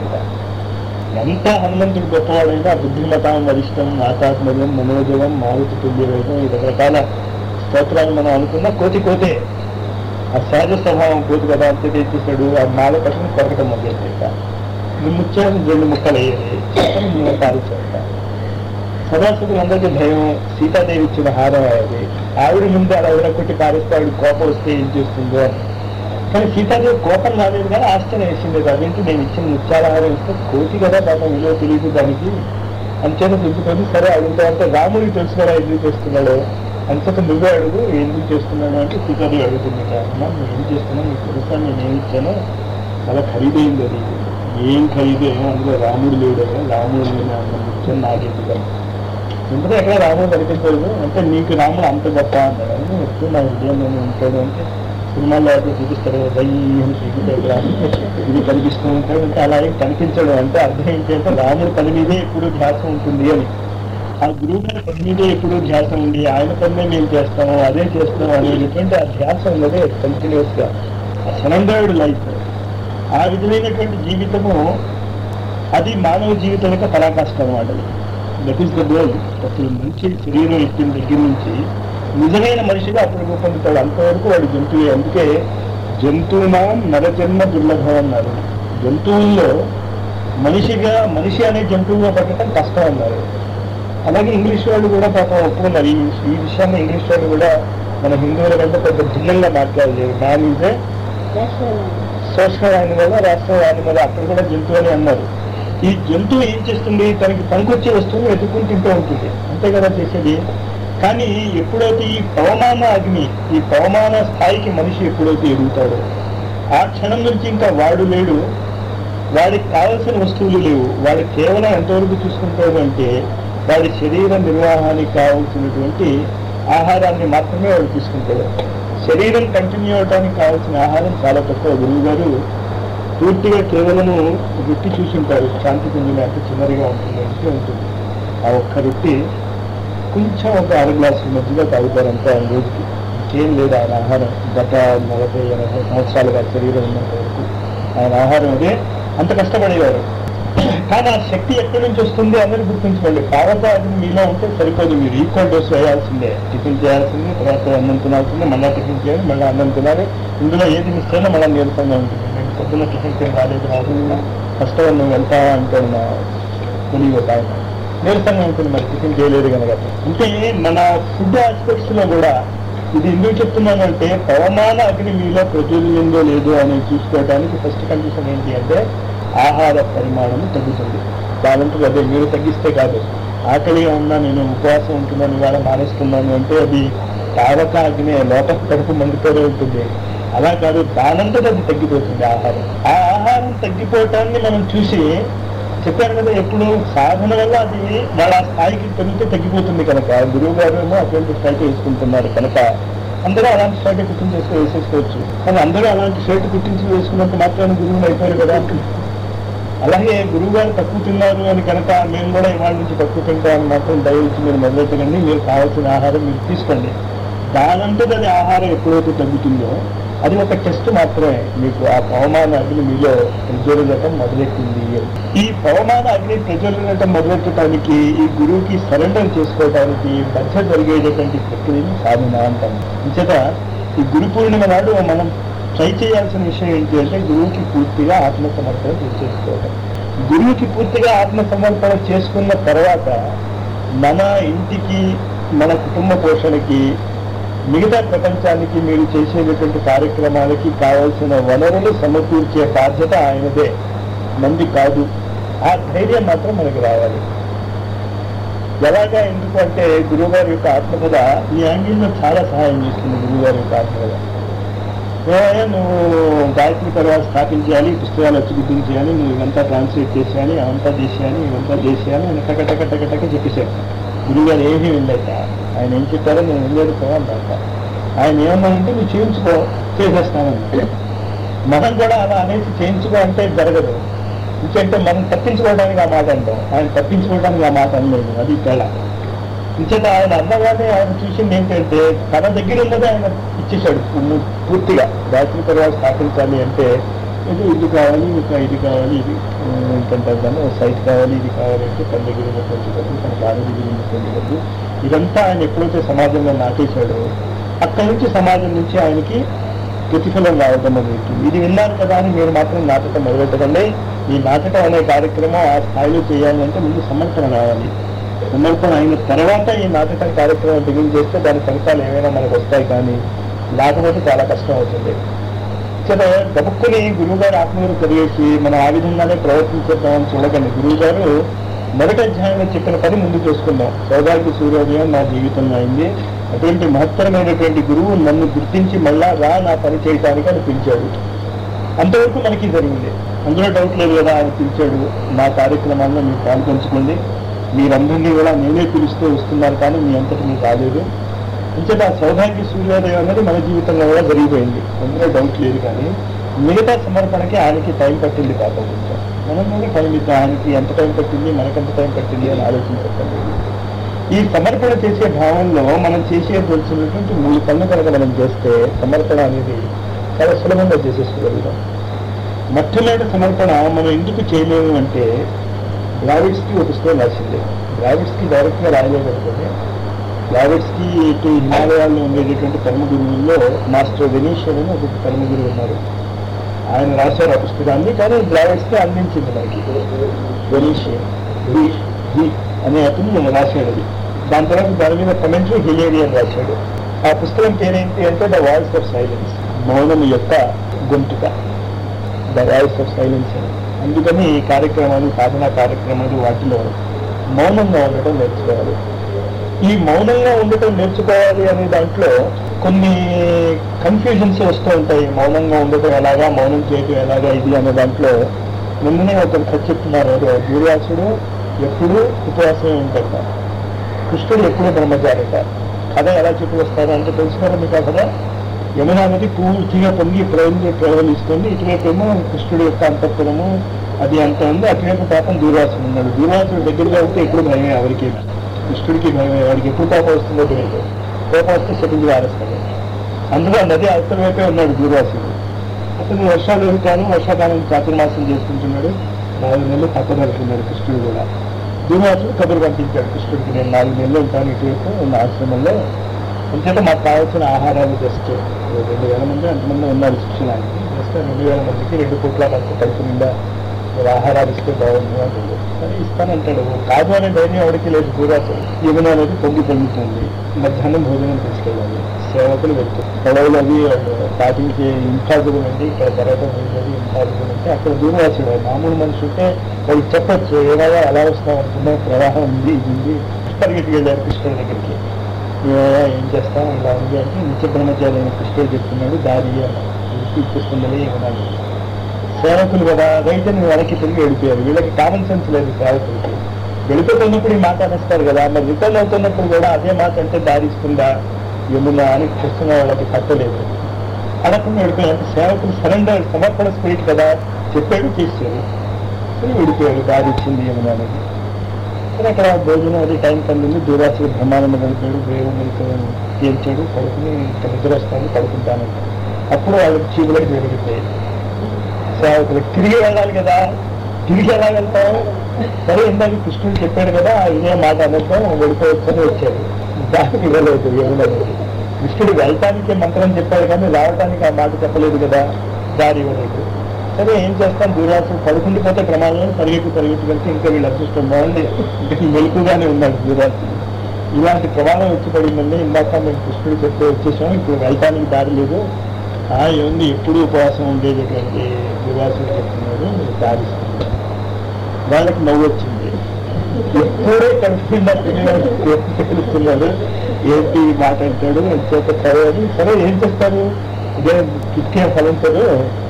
ఎంత హనుమంతుడు గొప్పవాడైనా బుద్ధిమతం వరిష్టం ఆతాత్మజం మనోజవం మారుతి తుల్యవేదం ఈ రకరకాల స్తోత్రాలు మనం అనుకున్న కోతి కోతే ఆ సహజ స్వభావం కోతి కదా అంతే తెచ్చేసాడు ఆ మాల పట్టుకుని కొరకటం మొదలెట్టాక ఈ ముత్యాలు రెండు ముక్కలు అయ్యాయి చెప్పని మూల కాల్చాక సదాశివులందరికీ భయం సీతాదేవి ఇచ్చిన హారం అది ఆవిడ ముందు అలా ఎవరో కొట్టి పారేస్తే ఆవిడ కోపం వస్తే ఏం చేస్తుందో అని కానీ సీతాదేవి కోపం రాలేదు కానీ ఆశ్చర్యం వేసింది అదేంటి నేను ఇచ్చిన ముత్యాల హారం ఇస్తే కోతి కదా పాపం విలువ తెలియదు దానికి అంచేత దిద్దుకొని సరే అడుగుతా అంటే రాముడికి తెలుసు కదా ఎందుకు చేస్తున్నాడు అంతట నువ్వే అడుగు ఎందుకు చేస్తున్నాను అంటే సీతాదేవి అడుగుతుంది అమ్మా నేను ఏం చేస్తున్నా నీకు తెలుసా నేను ఏమి ఇచ్చానో చాలా ఖరీదైంది అది ఏం ఖరీదు ఏమో అందులో రాముడు లేడు రాముడు లేని అన్న ముత్యం నాకెందుకు ఎందుకంటే ఎక్కడ రాముడు కనిపించలేదు అంటే నీకు రాముడు అంత గొప్ప అన్నాడు అని ఎప్పుడు నా హృదయంలోనే ఉంటాడు అంటే సినిమాల్లో అయితే చూపిస్తారు దయ్యం చూపిస్తాడు రాముడు ఇది కనిపిస్తూ ఉంటాడు అంటే అలా ఏం కనిపించడు అంటే అర్థం ఏంటి అంటే రాముడు పని మీదే ఎప్పుడు ధ్యాస ఉంటుంది అని ఆ గురువు గారి పని మీదే ఎప్పుడు ధ్యాస ఉంది ఆయన పని మేము చేస్తాము అదే చేస్తాము అనేటువంటి ఆ ధ్యాస ఉన్నదే కంటిన్యూస్ గా ఆ సరెండర్డ్ లైఫ్ ఆ విధమైనటువంటి జీవితము అది మానవ జీవితం యొక్క పరాకాష్ట అనమాట దట్ ఈస్ ద గోల్ అసలు మంచి శరీరం ఎత్తిన దగ్గర నుంచి నిజమైన మనిషిగా అప్పుడు రూపొందుతాడు అంతవరకు వాడు జంతువే అందుకే జంతువునా నరజన్మ దుర్లభం అన్నారు జంతువుల్లో మనిషిగా మనిషి అనే జంతువుగా పట్టడం కష్టం అన్నారు అలాగే ఇంగ్లీష్ వాళ్ళు కూడా పాపం ఒప్పుకున్నారు ఈ ఈ విషయాన్ని ఇంగ్లీష్ వాళ్ళు కూడా మన హిందువుల కంటే పెద్ద భిన్నంగా మాట్లాడలేదు man is a social animal రాష్ట్ర యానిమల్ అక్కడ కూడా జంతువు అని అన్నారు ఈ జంతువు ఏం చేస్తుంది తనకి పనికొచ్చే వస్తువుని వెతుక్కుని తింటూ ఉంటుంది అంతే కదా చేసేది కానీ ఎప్పుడైతే ఈ పవమాన అగ్ని ఈ పవమాన స్థాయికి మనిషి ఎప్పుడైతే ఎదుగుతాడో ఆ క్షణం నుంచి ఇంకా వాడు లేడు వాడికి కావలసిన వస్తువులు లేవు వాడు కేవలం ఎంతవరకు చూసుకుంటాడు అంటే వాడి శరీర నిర్వహణకి కావాల్సినటువంటి ఆహారాన్ని మాత్రమే వాడు తీసుకుంటాడు శరీరం కంటిన్యూ అవడానికి కావాల్సిన ఆహారం చాలా తక్కువ గురువు గారు పూర్తిగా కేవలము రొట్టి చూసుంటారు శాంతి కుంజులు అంటే చిన్నదిగా ఉంటుంది అంటే ఉంటుంది ఆ ఒక్క రొట్టి కొంచెం ఒక అర గ్లాసు మధ్యలో తాగుతారంటే ఆయన రోజుకి ఇంకేం లేదు ఆయన ఆహారం గత నలభై ఎనభై సంవత్సరాలుగా శరీరం ఉన్నంత వరకు ఆయన ఆహారం అదే అంత కష్టపడేవారు కానీ ఆ శక్తి ఎక్కడి నుంచి వస్తుంది అనేది గుర్తుంచుకోండి పావత అది మీలో ఉంటే సరిపోదు మీరు ఈక్వల్ డోస్ వేయాల్సిందే టిఫిన్ చేయాల్సిందే తర్వాత అన్నం తినాల్సిందే మళ్ళీ టిఫిన్ చేయాలి మళ్ళీ అన్నం తినాలి ఇందులో ఏది మిస్ అయినా మళ్ళీ నీరసంగా ఉంటుంది నేను పొద్దున్న టిఫిన్ తిని రాలేదు రాదు ఫస్ట్ నువ్వు వెళ్తావా అంటాడు నా కొలిగి ఒక ఆయన నీరసంగా ఉంటుంది మరి టిఫిన్ చేయలేదు కనుక అంటే మన ఫుడ్ ఆస్పెక్ట్స్ లో కూడా ఇది ఎందుకు చెప్తున్నానంటే పవమాన అగ్ని మీలో ప్రజ్వలిందో లేదో అని చూసుకోవడానికి ఫస్ట్ కండిషన్ ఏంటి అంటే ఆహార పరిమాణం తగ్గుతుంది దానంటే అదే మీరు తగ్గిస్తే కాదు ఆకలిగా ఉన్నా నేను ఉపవాసం ఉంటున్నాను ఇవాళ మానేస్తున్నాను అంటే అది తావక అగ్ని లోపల కడుపు మండుతూనే ఉంటుంది అలా కాదు దానంతట అది తగ్గిపోతుంది ఆహారం ఆ ఆహారం తగ్గిపోవటాన్ని మనం చూసి చెప్పారు కదా ఎప్పుడు సాధన వల్ల అది వాళ్ళ ఆ స్థాయికి పెరిగితే తగ్గిపోతుంది కనుక గురువు గారు ఏమో అటువంటి స్థాయికి వేసుకుంటున్నారు కనుక అందరూ అలాంటి షర్ట్ కుట్టించి వేసుకు వేసేసుకోవచ్చు కానీ అందరూ అలాంటి షర్ట్ కుట్టించి వేసుకున్నంత మాత్రాన్ని గురువులు అయిపోయారు కదా అలాగే గురువు గారు తక్కువ తిన్నారు అని కనుక మేము కూడా ఇవాళ నుంచి తక్కువ తింటామని మాత్రం దయచేసి మీరు మొదలెట్టకండి మీరు కావాల్సిన ఆహారం మీరు తీసుకోండి దానంతట అది ఆహారం ఎప్పుడైతే తగ్గుతుందో అది ఒక టెస్ట్ మాత్రమే మీకు ఆ పవమాన అగ్ని మీలో ప్రజ్వలించటం మొదలెట్టింది ఈ పవమాన అగ్ని ప్రజ్వలించటం మొదలెట్టడానికి ఈ గురువుకి సరెండర్ చేసుకోవడానికి మధ్య జరిగేటటువంటి ప్రక్రియని సాధన అంటాం ఇంచేత ఈ గురు పూర్ణిమ నాడు మనం ట్రై చేయాల్సిన విషయం ఏంటి అంటే గురువుకి పూర్తిగా ఆత్మ సమర్పణ చేసుకోవడం గురువుకి పూర్తిగా ఆత్మ సమర్పణ చేసుకున్న తర్వాత మన ఇంటికి మన కుటుంబ పోషణకి మిగతా ప్రపంచానికి మీరు చేసేటటువంటి కార్యక్రమాలకి కావలసిన వనరులు సమకూర్చే బాధ్యత ఆయనదే మంది కాదు ఆ ధైర్యం మాత్రం మనకు రావాలి ఎలాగా ఎందుకు అంటే గురువుగారి యొక్క ఆత్మకథ ఈ యాంగిల్లో చాలా సహాయం చేస్తుంది గురువుగారి యొక్క ఆత్మకథ ఏమయ్యా నువ్వు గాయత్రి తర్వాత స్థాపించాలి పుస్తకాలు అచ్చుగుద్దించేయాలి నువ్వు ఇవంతా ట్రాన్స్లేట్ చేసేయాలి అవంతా చేసేయాలి ఇవంతా చేసేయాలి అని టక టక టక టక చెప్పేశాడు గురువు గారు ఏమీ వెళ్ళాక ఆయన ఏం చెప్పారో నేను వెళ్ళాడు పోవాలన్నమాట ఆయన ఏమన్నానంటే నువ్వు చేయించుకో చేసేస్తానన్నా మనం కూడా అలా అనేసి చేయించుకో అంటే జరగదు ఇంకంటే మనం తప్పించుకోవడానికి ఆ మాట అంటాం ఆయన తప్పించుకోవడానికి ఆ మాట అనలేదు అది తేడా ఇంచేత ఆయన అన్నగానే ఆయన చూసింది ఏంటంటే తన దగ్గర ఉన్నది ఆయన ఇచ్చేశాడు పూ- పూర్తిగా గాయత్రి తర్వాత స్థాపించాలి అంటే ఇది ఇది కావాలి ఇంకా ఇది కావాలి ఇది ఏంటంటే దాన్ని సైట్ కావాలి ఇది కావాలి అంటే తన దగ్గర ఉన్నటువంటి డబ్బు తన భార్య దగ్గర ఉన్నటువంటి డబ్బు ఇదంతా ఆయన ఎప్పుడైతే సమాజంలో నాటేశాడో అక్కడి నుంచి సమాజం నుంచి ఆయనకి ప్రతిఫలం రావడం మొదలెట్టింది ఇది విన్నారు కదా అని మీరు మాత్రం నాటకం మొదలెట్టకండి ఈ నాటకం అనే కార్యక్రమం ఆ స్థాయిలో చేయాలి అంటే ముందు సమర్పణ రావాలి సమర్పణ అయిన తర్వాత ఈ నాటకం కార్యక్రమం బిగిన్ చేస్తే దాని ఫలితాలు ఏమైనా మనకు వస్తాయి కానీ లేకపోతే చాలా కష్టం అవుతుంది సరే గబుక్కుని గురువు గారు ఆత్మీయులు కలిగేసి మనం ఆ విధంగానే ప్రవర్తించేద్దామని చూడకండి గురువు గారు మొదటి అధ్యాయంలో చెప్పిన పని ముందు చేసుకుందాం సౌదాకి సూర్యోదయం నా జీవితంలో అయింది అటువంటి మహత్తరమైనటువంటి గురువు నన్ను గుర్తించి మళ్ళా రా నా పని చేయడానికి అని పిలిచాడు అంతవరకు మనకి జరిగింది అందులో డౌట్ లేదు కదా ఆయన పిలిచాడు నా కార్యక్రమాల్లో మీరు పాల్పంచుకోండి మీరందరినీ కూడా నేనే పిలుస్తూ వస్తున్నారు కానీ మీ అంతటి మీకు రాలేదు అంచేత ఆ సౌభాగ్య సూర్యోదయం అనేది మన జీవితంలో కూడా జరిగిపోయింది అందులో డౌట్ లేదు కానీ మిగతా సమర్పణకి ఆయనకి టైం పట్టింది పాపం కొంచెం మనం కూడా టైం ఇద్దాం ఆయనకి ఎంత టైం పట్టింది మనకెంత టైం పట్టింది అని ఆలోచించక్కర్లేదు ఈ సమర్పణ చేసే భావంలో మనం చేసేయవలసినటువంటి మూడు పనులు కనుక మనం చేస్తే సమర్పణ అనేది చాలా సులభంగా చేసేసుకోగలుగుతాం మొట్టమొదటి సమర్పణ మనం ఎందుకు చేయలేము అంటే గ్రావిడ్స్కి ఒక పుస్తకం రాసింది గ్రావిడ్స్కి డైరెక్ట్గా రాయలేకపోతే గ్రావిడ్స్కి ఇటు హిమాలయాల్లో ఉండేటటువంటి కర్మ గురువుల్లో మాస్టర్ వెనీషియన్ అని ఒక కర్మ గురువు ఉన్నారు ఆయన రాశారు ఆ పుస్తకాన్ని కానీ గ్రావిడ్స్కి అందించింది మనకి వెనీషియన్ హి అనే అతను రాశాడు అది దాని తర్వాత దాని మీద కమెంటరీ హిలేరియన్ రాశాడు ఆ పుస్తకం పేరేంటి అంటే ద వాయిస్ ఆఫ్ సైలెన్స్ మౌనం యొక్క గొంతుక ద వాయిస్ ఆఫ్ సైలెన్స్ అని అందుకని ఈ కార్యక్రమాలు సాధన కార్యక్రమాలు వాటిలో మౌనంగా ఉండటం నేర్చుకోవాలి ఈ మౌనంగా ఉండటం నేర్చుకోవాలి అనే దాంట్లో కొన్ని కన్ఫ్యూజన్స్ వస్తూ ఉంటాయి మౌనంగా ఉండటం ఎలాగా మౌనం చేయటం ఎలాగా ఇది అనే దాంట్లో నిన్ననే ఒక కథ చెప్తున్నారు దూర్వాసుడు ఎప్పుడు ఉపవాసమే ఉంటాడట కృష్ణుడు ఎప్పుడు బ్రహ్మచారిట కథ ఎలా చెప్పి వస్తారు అంటే తెలుసుకోరా మీకు ఆ కథ యమునా నది పూర్తిగా పొంగి ప్రవహించి ప్రవహిస్తుంది ఇటువైపు ఏమో కృష్ణుడి యొక్క అంతఃపురము అది అంత ఉంది అటువైపు పాపం దూర్వాసుడు ఉన్నాడు దూర్వాసుడు దగ్గరగా ఉంటే ఎప్పుడు భయమే ఎవరికి కృష్ణుడికి భయమే వాడికి ఎప్పుడు కోపం వస్తుందో తెలియదు కోపం వస్తే శపించి వారేస్తాడు అందులో నది అవతల వైపే ఉన్నాడు దూర్వాసుడు అతను వర్షాలు కాను వర్షాకాలం చాతుర్మాసం చేసుకుంటున్నాడు నాలుగు నెలలు తప్పదలుచున్నాడు కృష్ణుడు కూడా దూర్వాసుడు కబురు పంపించాడు కృష్ణుడికి నేను నాలుగు నెలలు ఉంటాను ఇటువైపు ఉన్న ఆశ్రమంలో ఎందుకంటే మాకు కావాల్సిన ఆహారాలు జస్ట్ రెండు వేల మంది అంతమంది ఉన్నారు శిక్షణ జస్ట్ రెండు వేల మందికి రెండు పూట్ల మనకు కడుపు నిండా మీరు ఆహారాలు ఇస్తే బాగుంది అంటుంది సరే ఇస్తానంటాడు కాదు అనే ధైర్యం ఎవరికి లేదు దూరాసుడు యమున అనేది పొంగి పొంగుతుంది మధ్యాహ్నం భోజనం తీసుకెళ్ళాలి సేవకులు వెళ్తారు పడవలు అవి పాటించే ఇంపాసిబుల్ ఉంది ఇక్కడ జరగడం లేదు ఇంపాసిబుల్ అంటే అక్కడ దూరవాసుడు మామూలు మనిషి ఉంటే వాళ్ళు చెప్పొచ్చు ఏమైనా ఎలా వస్తాం అనుకున్నా ప్రవాహం ఉంది ఇది ఉంది పరిగెత్తి వెళ్ళారు కృష్ణుడి దగ్గరికి ఏమయ్యా ఏం చేస్తాం ఇలా ఉంది అంటే నిత్య బ్రహ్మచారి అయిన కృష్ణుడు చెప్తున్నాడు దారి ఇప్పిస్తున్నది ఏమన్నాడు సేవకులు కదా రైతు నువ్వు వెనక్కి తిరిగి వెళ్ళిపోయారు వీళ్ళకి కామన్ సెన్స్ లేదు సేవకులకి వెళ్ళిపోతున్నప్పుడు ఈ మాట అనేస్తారు కదా మరి రిటర్న్ అవుతున్నప్పుడు కూడా అదే మాట అంటే దారి ఇస్తుందా యమునా అని చూస్తున్న వాళ్ళకి పట్టలేదు అనకుండా వెళ్ళిపోయారు అంటే సేవకులు సరెండర్ సమర్పణ స్పిరిట్ కదా చెప్పాడు చేశారు సరే వెళ్ళిపోయాడు దారి ఇచ్చింది యమునా అనేది సరే అక్కడ భోజనం అది టైం కలిగింది దూరాసుడు బ్రహ్మానంద గడిపాడు దేవుడు తీర్చాడు పడుకుని ఇంకా నిద్ర వస్తాను పడుకుంటాను అప్పుడు వాళ్ళకి చీపులకి జరుగుతాయి సేవకులు తిరిగి వెళ్ళాలి కదా తిరిగి ఎలా వెళ్తాం సరే ఇందాక కృష్ణుడు చెప్పాడు కదా ఇదే మాట అనర్థం వెళ్ళిపోవచ్చని వచ్చాడు దానికి వెళ్ళలేదు ఎవరనేది కృష్ణుడు వెళ్ళటానికి మంత్రం చెప్పాడు కానీ రావటానికి ఆ మాట చెప్పలేదు కదా దారి ఇవ్వలేదు సరే ఏం చేస్తాం దూరాసుడు పడుకుండిపోతే ప్రమాదంలో పరిగెత్తి పరిగెత్తి వెళ్తే ఇంకా వీళ్ళు అదృష్టం బాగుంది ఇంకా మెలుకుగానే ఉన్నాడు దూరాసుడు ఇలాంటి ప్రమాదం వచ్చి పడిందండి ఇందాక మేము కృష్ణుడు చెప్తే వచ్చేసాం ఇప్పుడు వెళ్ళటానికి దారి లేదు ఆ ఏముంది ఎప్పుడూ ఉపవాసం ఉండేటటువంటి దురాసుడు చెప్తున్నాడు మీరు దారిస్తున్నారు వాళ్ళకి నవ్వు వచ్చింది ఎప్పుడే కలుపుకుండా తెలుస్తున్నాడు ఏంటి మాట్లాడతాడు చేత సరే అని సరే ఏం చేస్తారు ఇదే కిక్కే ఫలించదు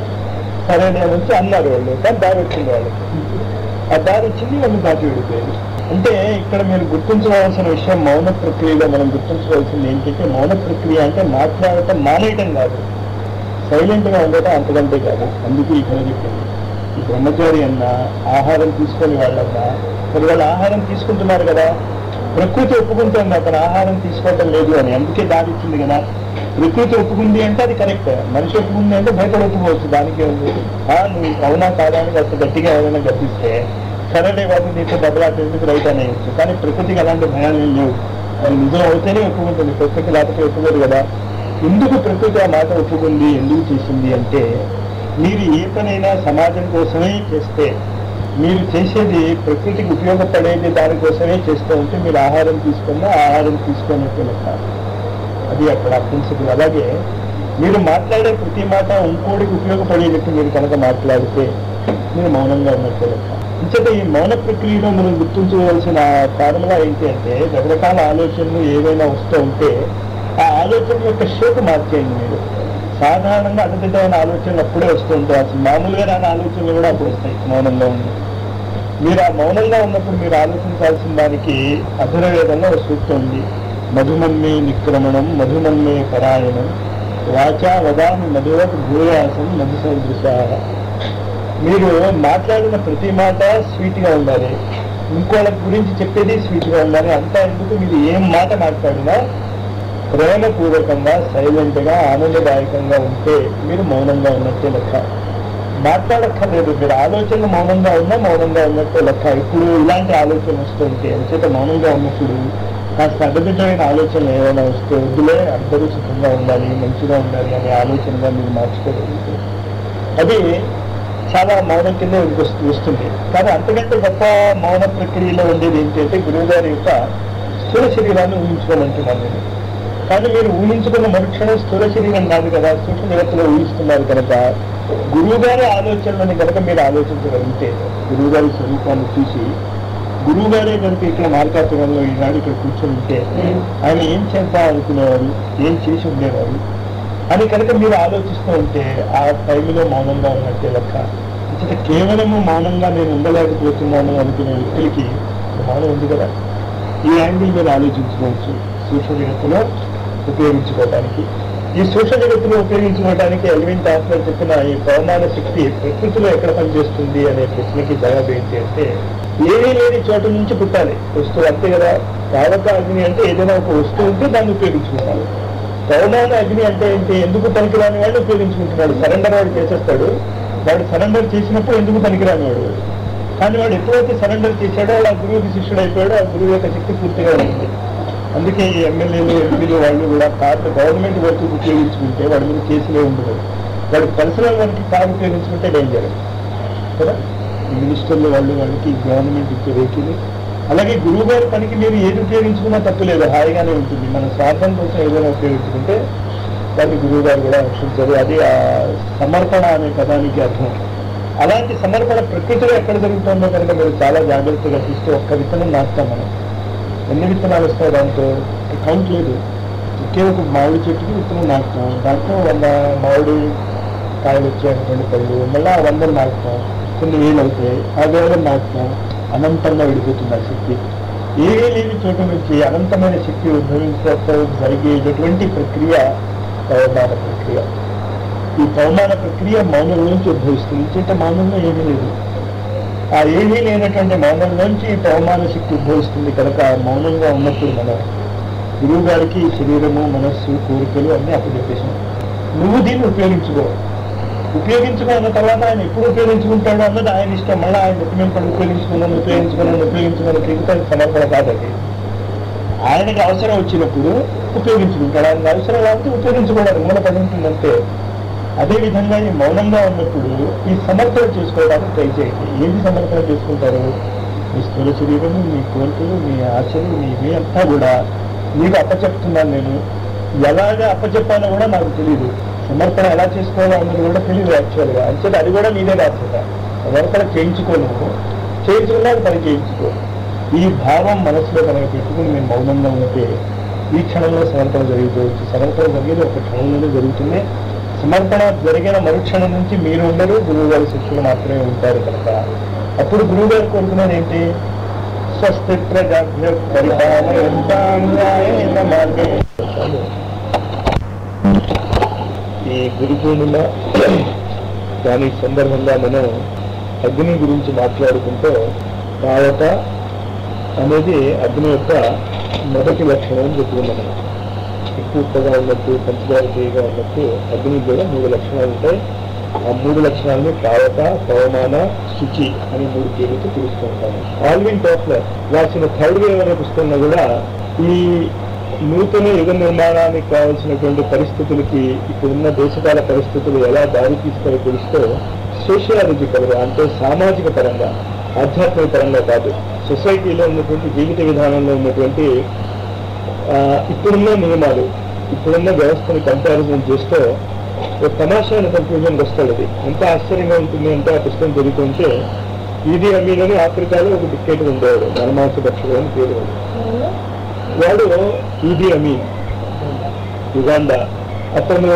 సరే నేను వచ్చి అన్నారు వాళ్ళు కానీ దారి వచ్చింది వాళ్ళకి ఆ దారి వచ్చింది వాళ్ళు దాటి విడిపోయింది అంటే ఇక్కడ మీరు గుర్తించవలసిన విషయం మౌన ప్రక్రియలో మనం గుర్తించవలసింది ఏంటంటే మౌన ప్రక్రియ అంటే మాట్లాడటం మానేయటం కాదు సైలెంట్ గా ఉండటం అంతకంటే కాదు అందుకే ఇక్కడ చెప్పింది ఈ బ్రహ్మచారి అన్న ఆహారం తీసుకొని వాళ్ళన్నా మరి వాళ్ళు ఆహారం తీసుకుంటున్నారు కదా ప్రకృతి ఒప్పుకుంటుంది అతను ఆహారం తీసుకోవటం లేదు అని అందుకే దారి ఇచ్చింది కదా ప్రకృతి ఒప్పుకుంది అంటే అది కరెక్ట్ మనిషి ఒప్పుకుంది అంటే బయట ఒప్పుకోవచ్చు దానికి ఉంది ఆ, నువ్వు అవునా కాదా అని కాస్త గట్టిగా ఎవరైనా గర్తిస్తే సరేలే బాబు నీతో దెబ్బలాట ఎందుకు రైట్ అనేయచ్చు కానీ ప్రకృతికి అలాంటి భయాలు ఏం లేవు అది నిజం అవుతేనే ఒప్పుకుంటుంది ప్రకృతి లేకపోతే ఒప్పుకోదు కదా ఎందుకు ప్రకృతి ఆ మాట ఒప్పుకుంది ఎందుకు చేసింది అంటే మీరు ఏ పనైనా సమాజం కోసమే చేస్తే మీరు చేసేది ప్రకృతికి ఉపయోగపడేది దానికోసమే చేస్తూ ఉంటే మీరు ఆహారం తీసుకున్నా ఆహారం తీసుకున్నట్టు లెక్క అది అక్కడ ప్రిన్సిపల్ అలాగే మీరు మాట్లాడే ప్రతి మాట ఇంకోటికి ఉపయోగపడేటట్టు మీరు కనుక మాట్లాడితే మీరు మౌనంగా ఉన్నట్టు లెక్క ఇంచేత ఈ మౌన ప్రక్రియలో మనం గుర్తుంచుకోవాల్సిన ఫార్ములా ఏంటి అంటే రకరకాల ఆలోచనలు ఏవైనా వస్తూ ఉంటే ఆ ఆలోచన యొక్క షేప్ మార్చేయండి మీరు సాధారణంగా అడ్డదిడ్డమైన ఆలోచనలు అప్పుడే వస్తూ ఉంటాయి అసలు మామూలుగా రాని ఆలోచనలు కూడా అప్పుడు వస్తాయి మౌనంగా ఉంది మీరు ఆ మౌనంగా ఉన్నప్పుడు మీరు ఆలోచించాల్సిన దానికి అధురవేదంలో ఒక సూక్తం ఉంది మధుమన్మే నిక్రమణం మధుమన్మే పరాయణం వాచా వదామి మధువత్ భూయాసం మధు సదృశ మీరు మాట్లాడిన ప్రతి మాట స్వీట్ గా ఉండాలి ఇంకోళ్ళ గురించి చెప్పేది స్వీట్ గా ఉండాలి అంతా ఎందుకు మీరు ఏం మాట మాట్లాడినా ప్రేమపూర్వకంగా సైలెంట్ గా ఆనందదాయకంగా ఉంటే మీరు మౌనంగా ఉన్నట్టే లెక్క మాట్లాడక్కర్లేదు మీరు ఆలోచనలు మౌనంగా ఉన్నా మౌనంగా ఉన్నట్టే లెక్క ఇప్పుడు ఇలాంటి ఆలోచన వస్తుంటే అంచేత మౌనంగా ఉన్నప్పుడు కాస్త అడ్డదిడ్డమైన ఆలోచనలు ఏమైనా వస్తే వద్దులే అందరూ సుఖంగా ఉండాలి మంచిగా ఉండాలి అనే ఆలోచనగా మీరు మార్చుకోగలిగితే అది చాలా మౌనం కింద వస్తు- వస్తుంది కానీ అంతకంటే గొప్ప మౌన ప్రక్రియలో ఉండేది ఏంటంటే గురువు గారి యొక్క స్థూల శరీరాన్ని ఊహించుకోమంటున్నాను నేను కానీ మీరు ఊహించుకున్న మరుక్షణం స్థూల శరీరం కాదు కదా సూక్ష్మ జగత్తులో ఊహిస్తున్నారు కనుక గురువు గారి ఆలోచనలని కనుక మీరు ఆలోచించగలిగితే గురువు గారి స్వరూపాన్ని చూసి గురువు గారే కనుక ఇక్కడ మార్కాపురంలో ఈనాడు ఇక్కడ కూర్చొని ఉంటే ఆయన ఏం చేద్దాం అనుకునేవారు ఏం చేసి ఉండేవారు అని కనుక మీరు ఆలోచిస్తూ ఉంటే ఆ టైంలో మౌనంగా ఉన్నట్టే లెక్క ఇచ్చట కేవలము మౌనంగా నేను ఉండలేకపోతున్నాను అనుకునే వ్యక్తులకి మౌనం ఉంది కదా ఈ యాంగిల్ మీరు ఆలోచించుకోవచ్చు సూక్ష్మ జగత్తులో ఉపయోగించుకోవడానికి ఈ సూక్ష్మ జగత్తులో ఉపయోగించుకోవడానికి ఎలిమెంట్ ఆఫ్లో చెప్పిన ఈ పవమాన శక్తి ప్రకృతిలో ఎక్కడ పనిచేస్తుంది అనే ప్రశ్నకి జవాబు ఏంటి అంటే ఏమీ లేని చోటు నుంచి పుట్టాలి వస్తువు అంతే కదా పావక అగ్ని అంటే ఏదైనా ఒక వస్తువు ఉంటే దాన్ని ఉపయోగించుకుంటారు పవమాన అగ్ని అంటే ఏంటి ఎందుకు పనికిరాని వాడు ఉపయోగించుకుంటున్నాడు సరెండర్ వాడు చేసేస్తాడు వాడు సరెండర్ చేసినప్పుడు ఎందుకు పనికిరాని వాడు కానీ వాడు ఎప్పుడైతే సరెండర్ చేశాడో వాడు ఆ గురువుకి శిష్యుడు అయిపోయాడో ఆ గురువు యొక్క శక్తి పూర్తిగా ఉంది అందుకే ఈ ఎమ్మెల్యేలు ఎంపీలు వాళ్ళు కూడా కార్డు గవర్నమెంట్ వర్క్ ఉపయోగించుకుంటే వాడి మీద కేసులే ఉండదు వాడు పర్సనల్ వర్క్ కారు ఉపయోగించుకుంటే డేంజర్ కదా ఈ మినిస్టర్లు వాళ్ళు వాళ్ళకి గవర్నమెంట్ ఇచ్చే వెహికల్ అలాగే గురువు గారి పనికి మీరు ఏది ఉపయోగించుకున్నా తప్పు లేదు హాయిగానే ఉంటుంది మన స్వార్థం కోసం ఏదైనా ఉపయోగించుకుంటే దాన్ని గురువు గారు కూడా రక్షించారు అది ఆ సమర్పణ అనే పదానికి అర్థం అలాంటి సమర్పణ ప్రకృతిలో ఎక్కడ జరుగుతుందో కనుక మీరు చాలా జాగ్రత్తగా చూస్తే ఒక్క విత్తనం నాటుతాం మనం ఎన్ని విత్తనాలు వస్తాయి దాంతో కౌంట్ లేదు ఒకే ఒక మామిడి చెట్టుకి విత్తనం నాటుతాం దాంట్లో వంద మామిడి కాయలు వచ్చేటువంటి పళ్ళు మళ్ళీ ఆ వందలు నాటుతాం కొన్ని వేలు అవుతాయి ఆ వేలను నాటుతాం అనంతంగా విడిపోతుంది ఆ శక్తి ఏమీ లేని చోట నుంచి అనంతమైన శక్తి ఉద్భవించడం జరిగేటటువంటి ప్రక్రియ పవమాన ప్రక్రియ ఈ పవమాన ప్రక్రియ మౌనం నుంచి ఉద్భవిస్తుంది అంటే మౌనంలో ఏమీ లేదు ఆ ఏమీ లేనటువంటి మౌనం నుంచి ఈ పవమాన శక్తి ఉద్భవిస్తుంది కనుక ఆ మౌనంగా ఉన్నప్పుడు మనం గురువు గారికి ఈ శరీరము మనస్సు కోరికలు అన్నీ అప్పచెప్పేసాం నువ్వు దీన్ని ఉపయోగించుకో ఉపయోగించుకో అన్న తర్వాత ఆయన ఎప్పుడు ఉపయోగించుకుంటాడో అన్నది ఆయన ఇష్టం మళ్ళీ ఆయన డాక్యుమెంట్ పడి ఉపయోగించుకున్నాను ఉపయోగించుకున్నాను ఉపయోగించుకున్నాను తిరుగుతా సమర్పణ కాదండి ఆయనకి అవసరం వచ్చినప్పుడు ఉపయోగించుకుంటాడు ఆయనకి అవసరం లేకపోతే ఉపయోగించుకోవడానికి మూల పడి ఉంటుందంటే అదేవిధంగా ఈ మౌనంగా ఉన్నప్పుడు ఈ సమర్పణ చేసుకోవడానికి ట్రై చేయండి ఏది సమర్పణ చేసుకుంటారు మీ స్థూల శరీరము మీ కోరికలు మీ ఆశలు మీ ఇవి అంతా కూడా మీకు అప్పచెప్తున్నాను నేను ఎలాగ అప్పచెప్పాలో కూడా నాకు తెలియదు సమర్పణ ఎలా చేసుకోవాలో అన్నది కూడా తెలియదు యాక్చువల్గా అంటే అది కూడా మీదే బాధ్యత సమర్పణ చేయించుకోలేము చేయించుకున్నా పని చేయించుకో ఈ భావం మనసులో కనుక పెట్టుకుని మేము మౌనంగా ఉంటే ఈ క్షణంలో సమర్పణ జరుగుతుంది సమర్పణ జరిగేది ఒక క్షణంలోనే జరుగుతుంది సమర్పణ జరిగిన మరుక్షణం నుంచి మీరు ఉండరు గురువు గారి శిష్యులు మాత్రమే ఉంటారు కనుక అప్పుడు గురువు గారు కోరుకునేది ఏంటి స్వస్తి ప్రజాభ్య పరిపాలయంతాం న్యాయేన మార్గేణ. ఈ గురు పూర్ణిమ దాని సందర్భంగా మనం అగ్ని గురించి మాట్లాడుకుంటూ కావట అనేది అగ్ని యొక్క మొదటి లక్షణం అని చెప్పుకున్నాం మనం ఎక్కువ ఉప్పగా ఉన్నట్టు పంచదార తీయగా ఉన్నట్టు అగ్ని కూడా మూడు లక్షణాలు ఉంటాయి ఆ మూడు లక్షణాలని కావత పవమాన శుచి అని మూడు పేరుతో పిలుస్తూ ఉంటాము ఆల్విన్ టోఫ్లర్ రాసిన థర్డ్ వేవ్ అనే పుస్తకంలో కూడా ఈ నూతన యుగ నిర్మాణానికి కావాల్సినటువంటి పరిస్థితులకి ఇప్పుడున్న దేశకాల పరిస్థితులు ఎలా దారి తీసుకొని తెలుస్తూ సోషియాలజికల్ గా అంటే సామాజిక పరంగా ఆధ్యాత్మిక పరంగా కాదు సొసైటీలో ఉన్నటువంటి జీవిత విధానంలో ఉన్నటువంటి ఆ, ఇప్పుడున్న నియమాలు ఇప్పుడున్న వ్యవస్థని కంపారిజన్ చేస్తూ ఒక తమాషైన కన్ఫ్యూజన్ వస్తుంది అది ఎంత ఆశ్చర్యంగా ఉంటుంది అంటే ఆ పుస్తకం చదువుతుంటే ఇది అమీన్ అని ఆఫ్రికాలో ఒక డిక్టేటర్ ఉండేవాడు ధర్మాంశ దక్షుడు అని పేరు వాడు. వాడు ఈది అమీన్ యుగాండా అతను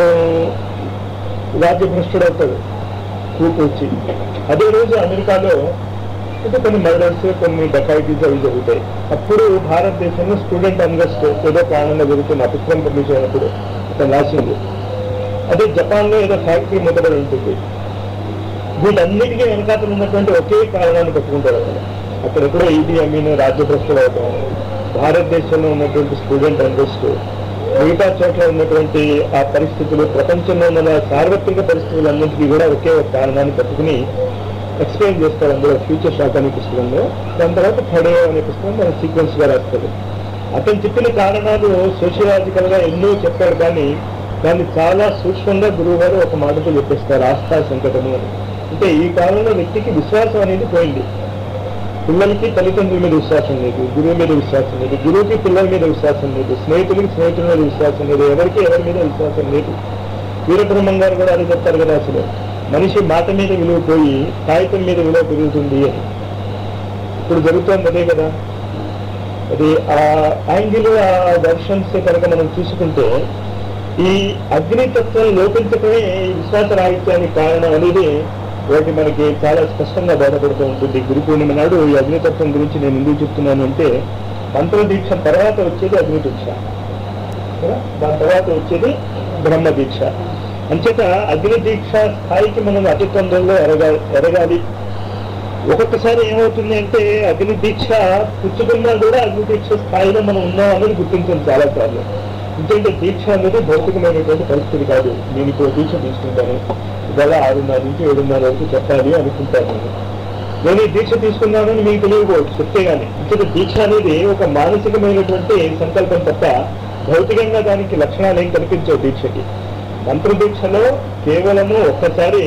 రాజ్యభ్రష్టుడు అవుతాడు కూపు వచ్చి అదే రోజు అమెరికాలో ఇంకా కొన్ని మర్డర్స్ కొన్ని డకాయిటీస్ అవి జరుగుతాయి అప్పుడు భారతదేశంలో స్టూడెంట్ అన్రెస్ట్ ఏదో కారణంగా జరుగుతున్న పుస్తకం పబ్లిష్ అయినప్పుడు అతను రాసింది అదే జపాన్ లో ఏదో ఫ్యాక్టరీ మొదలై ఉంటుంది వీటన్నిటికీ వెనకాతలు ఉన్నటువంటి ఒకే కారణాన్ని పట్టుకుంటారు అతను అక్కడ ఎక్కడో ఈడీ అమీన్ రాజ్యభ్రష్టులు అవటం భారతదేశంలో ఉన్నటువంటి స్టూడెంట్ అన్రెస్ట్ మిగతా చోట్ల ఉన్నటువంటి ఆ పరిస్థితులు ప్రపంచంలో ఉన్న సార్వత్రిక పరిస్థితులన్నింటికీ కూడా ఒకే ఒక కారణాన్ని పట్టుకుని ఎక్స్ప్లెయిన్ చేస్తాడు అందులో ఫ్యూచర్ షాక్ అనే పుస్తకంలో దాని తర్వాత థర్డ్ అనే పుస్తకం మన సీక్వెన్స్ గా రాస్తాడు అతను చెప్పిన కారణాలు సోషియలాజికల్ గా ఎన్నో చెప్పాడు కానీ దాన్ని చాలా సూక్ష్మంగా గురువు గారు ఒక మాటతో చెప్పేస్తారు ఆస్థా సంకటము అని అంటే ఈ కాలంలో వ్యక్తికి విశ్వాసం అనేది పోయింది పిల్లలకి తల్లిదండ్రుల మీద విశ్వాసం లేదు గురువు మీద విశ్వాసం లేదు గురువుకి పిల్లల మీద విశ్వాసం లేదు స్నేహితులకి స్నేహితుల మీద విశ్వాసం లేదు ఎవరికి ఎవరి మీద విశ్వాసం లేదు వీరబ్రహ్మం గారు కూడా అది చెప్తారు కదా అసలు మనిషి మాట మీద విలువ పోయి కాగితం మీద విలువ పెరుగుతుంది అని ఇప్పుడు జరుగుతోంది అదే కదా అది ఆ యాంగిల్ ఆ దర్శన్స్ కనుక మనం చూసుకుంటే ఈ అగ్నితత్వం లోపించటమే ఈ విశ్వాస రాహిత్యానికి కారణం అనేది ఒకటి మనకి చాలా స్పష్టంగా బోధపడుతూ ఉంటుంది గురు పూర్ణిమ నాడు ఈ అగ్నితత్వం గురించి నేను ఎందుకు చెప్తున్నాను అంటే మంత్ర దీక్ష తర్వాత వచ్చేది అగ్ని దీక్ష కదా? దాని తర్వాత వచ్చేది బ్రహ్మ దీక్ష అంచేత అగ్ని దీక్ష స్థాయికి మనం అతి తొందరలో ఎరగా ఎరగాలి ఒక్కొక్కసారి ఏమవుతుంది అంటే అగ్ని దీక్ష పుచ్చుకున్నా కూడా అగ్ని దీక్ష స్థాయిలో మనం ఉన్నాం అనేది గుర్తించాం చాలా సార్లు ఎందుకంటే దీక్ష అనేది భౌతికమైనటువంటి పరిస్థితి కాదు నేను ఇప్పుడు దీక్ష తీసుకుంటాను ఇవాళ ఆరున్నర నుంచి ఏడున్నర వరకు చెప్పాలి అనుకుంటాను నేను నేను ఈ దీక్ష తీసుకున్నానని మీకు తెలియకపోవచ్చు చెప్తే గానీ ఇక్కడ దీక్ష అనేది ఒక మానసికమైనటువంటి సంకల్పం తప్ప భౌతికంగా దానికి లక్షణాలు ఏం కనిపించవు దీక్షకి మంత్ర దీక్షలో కేవలము ఒక్కసారి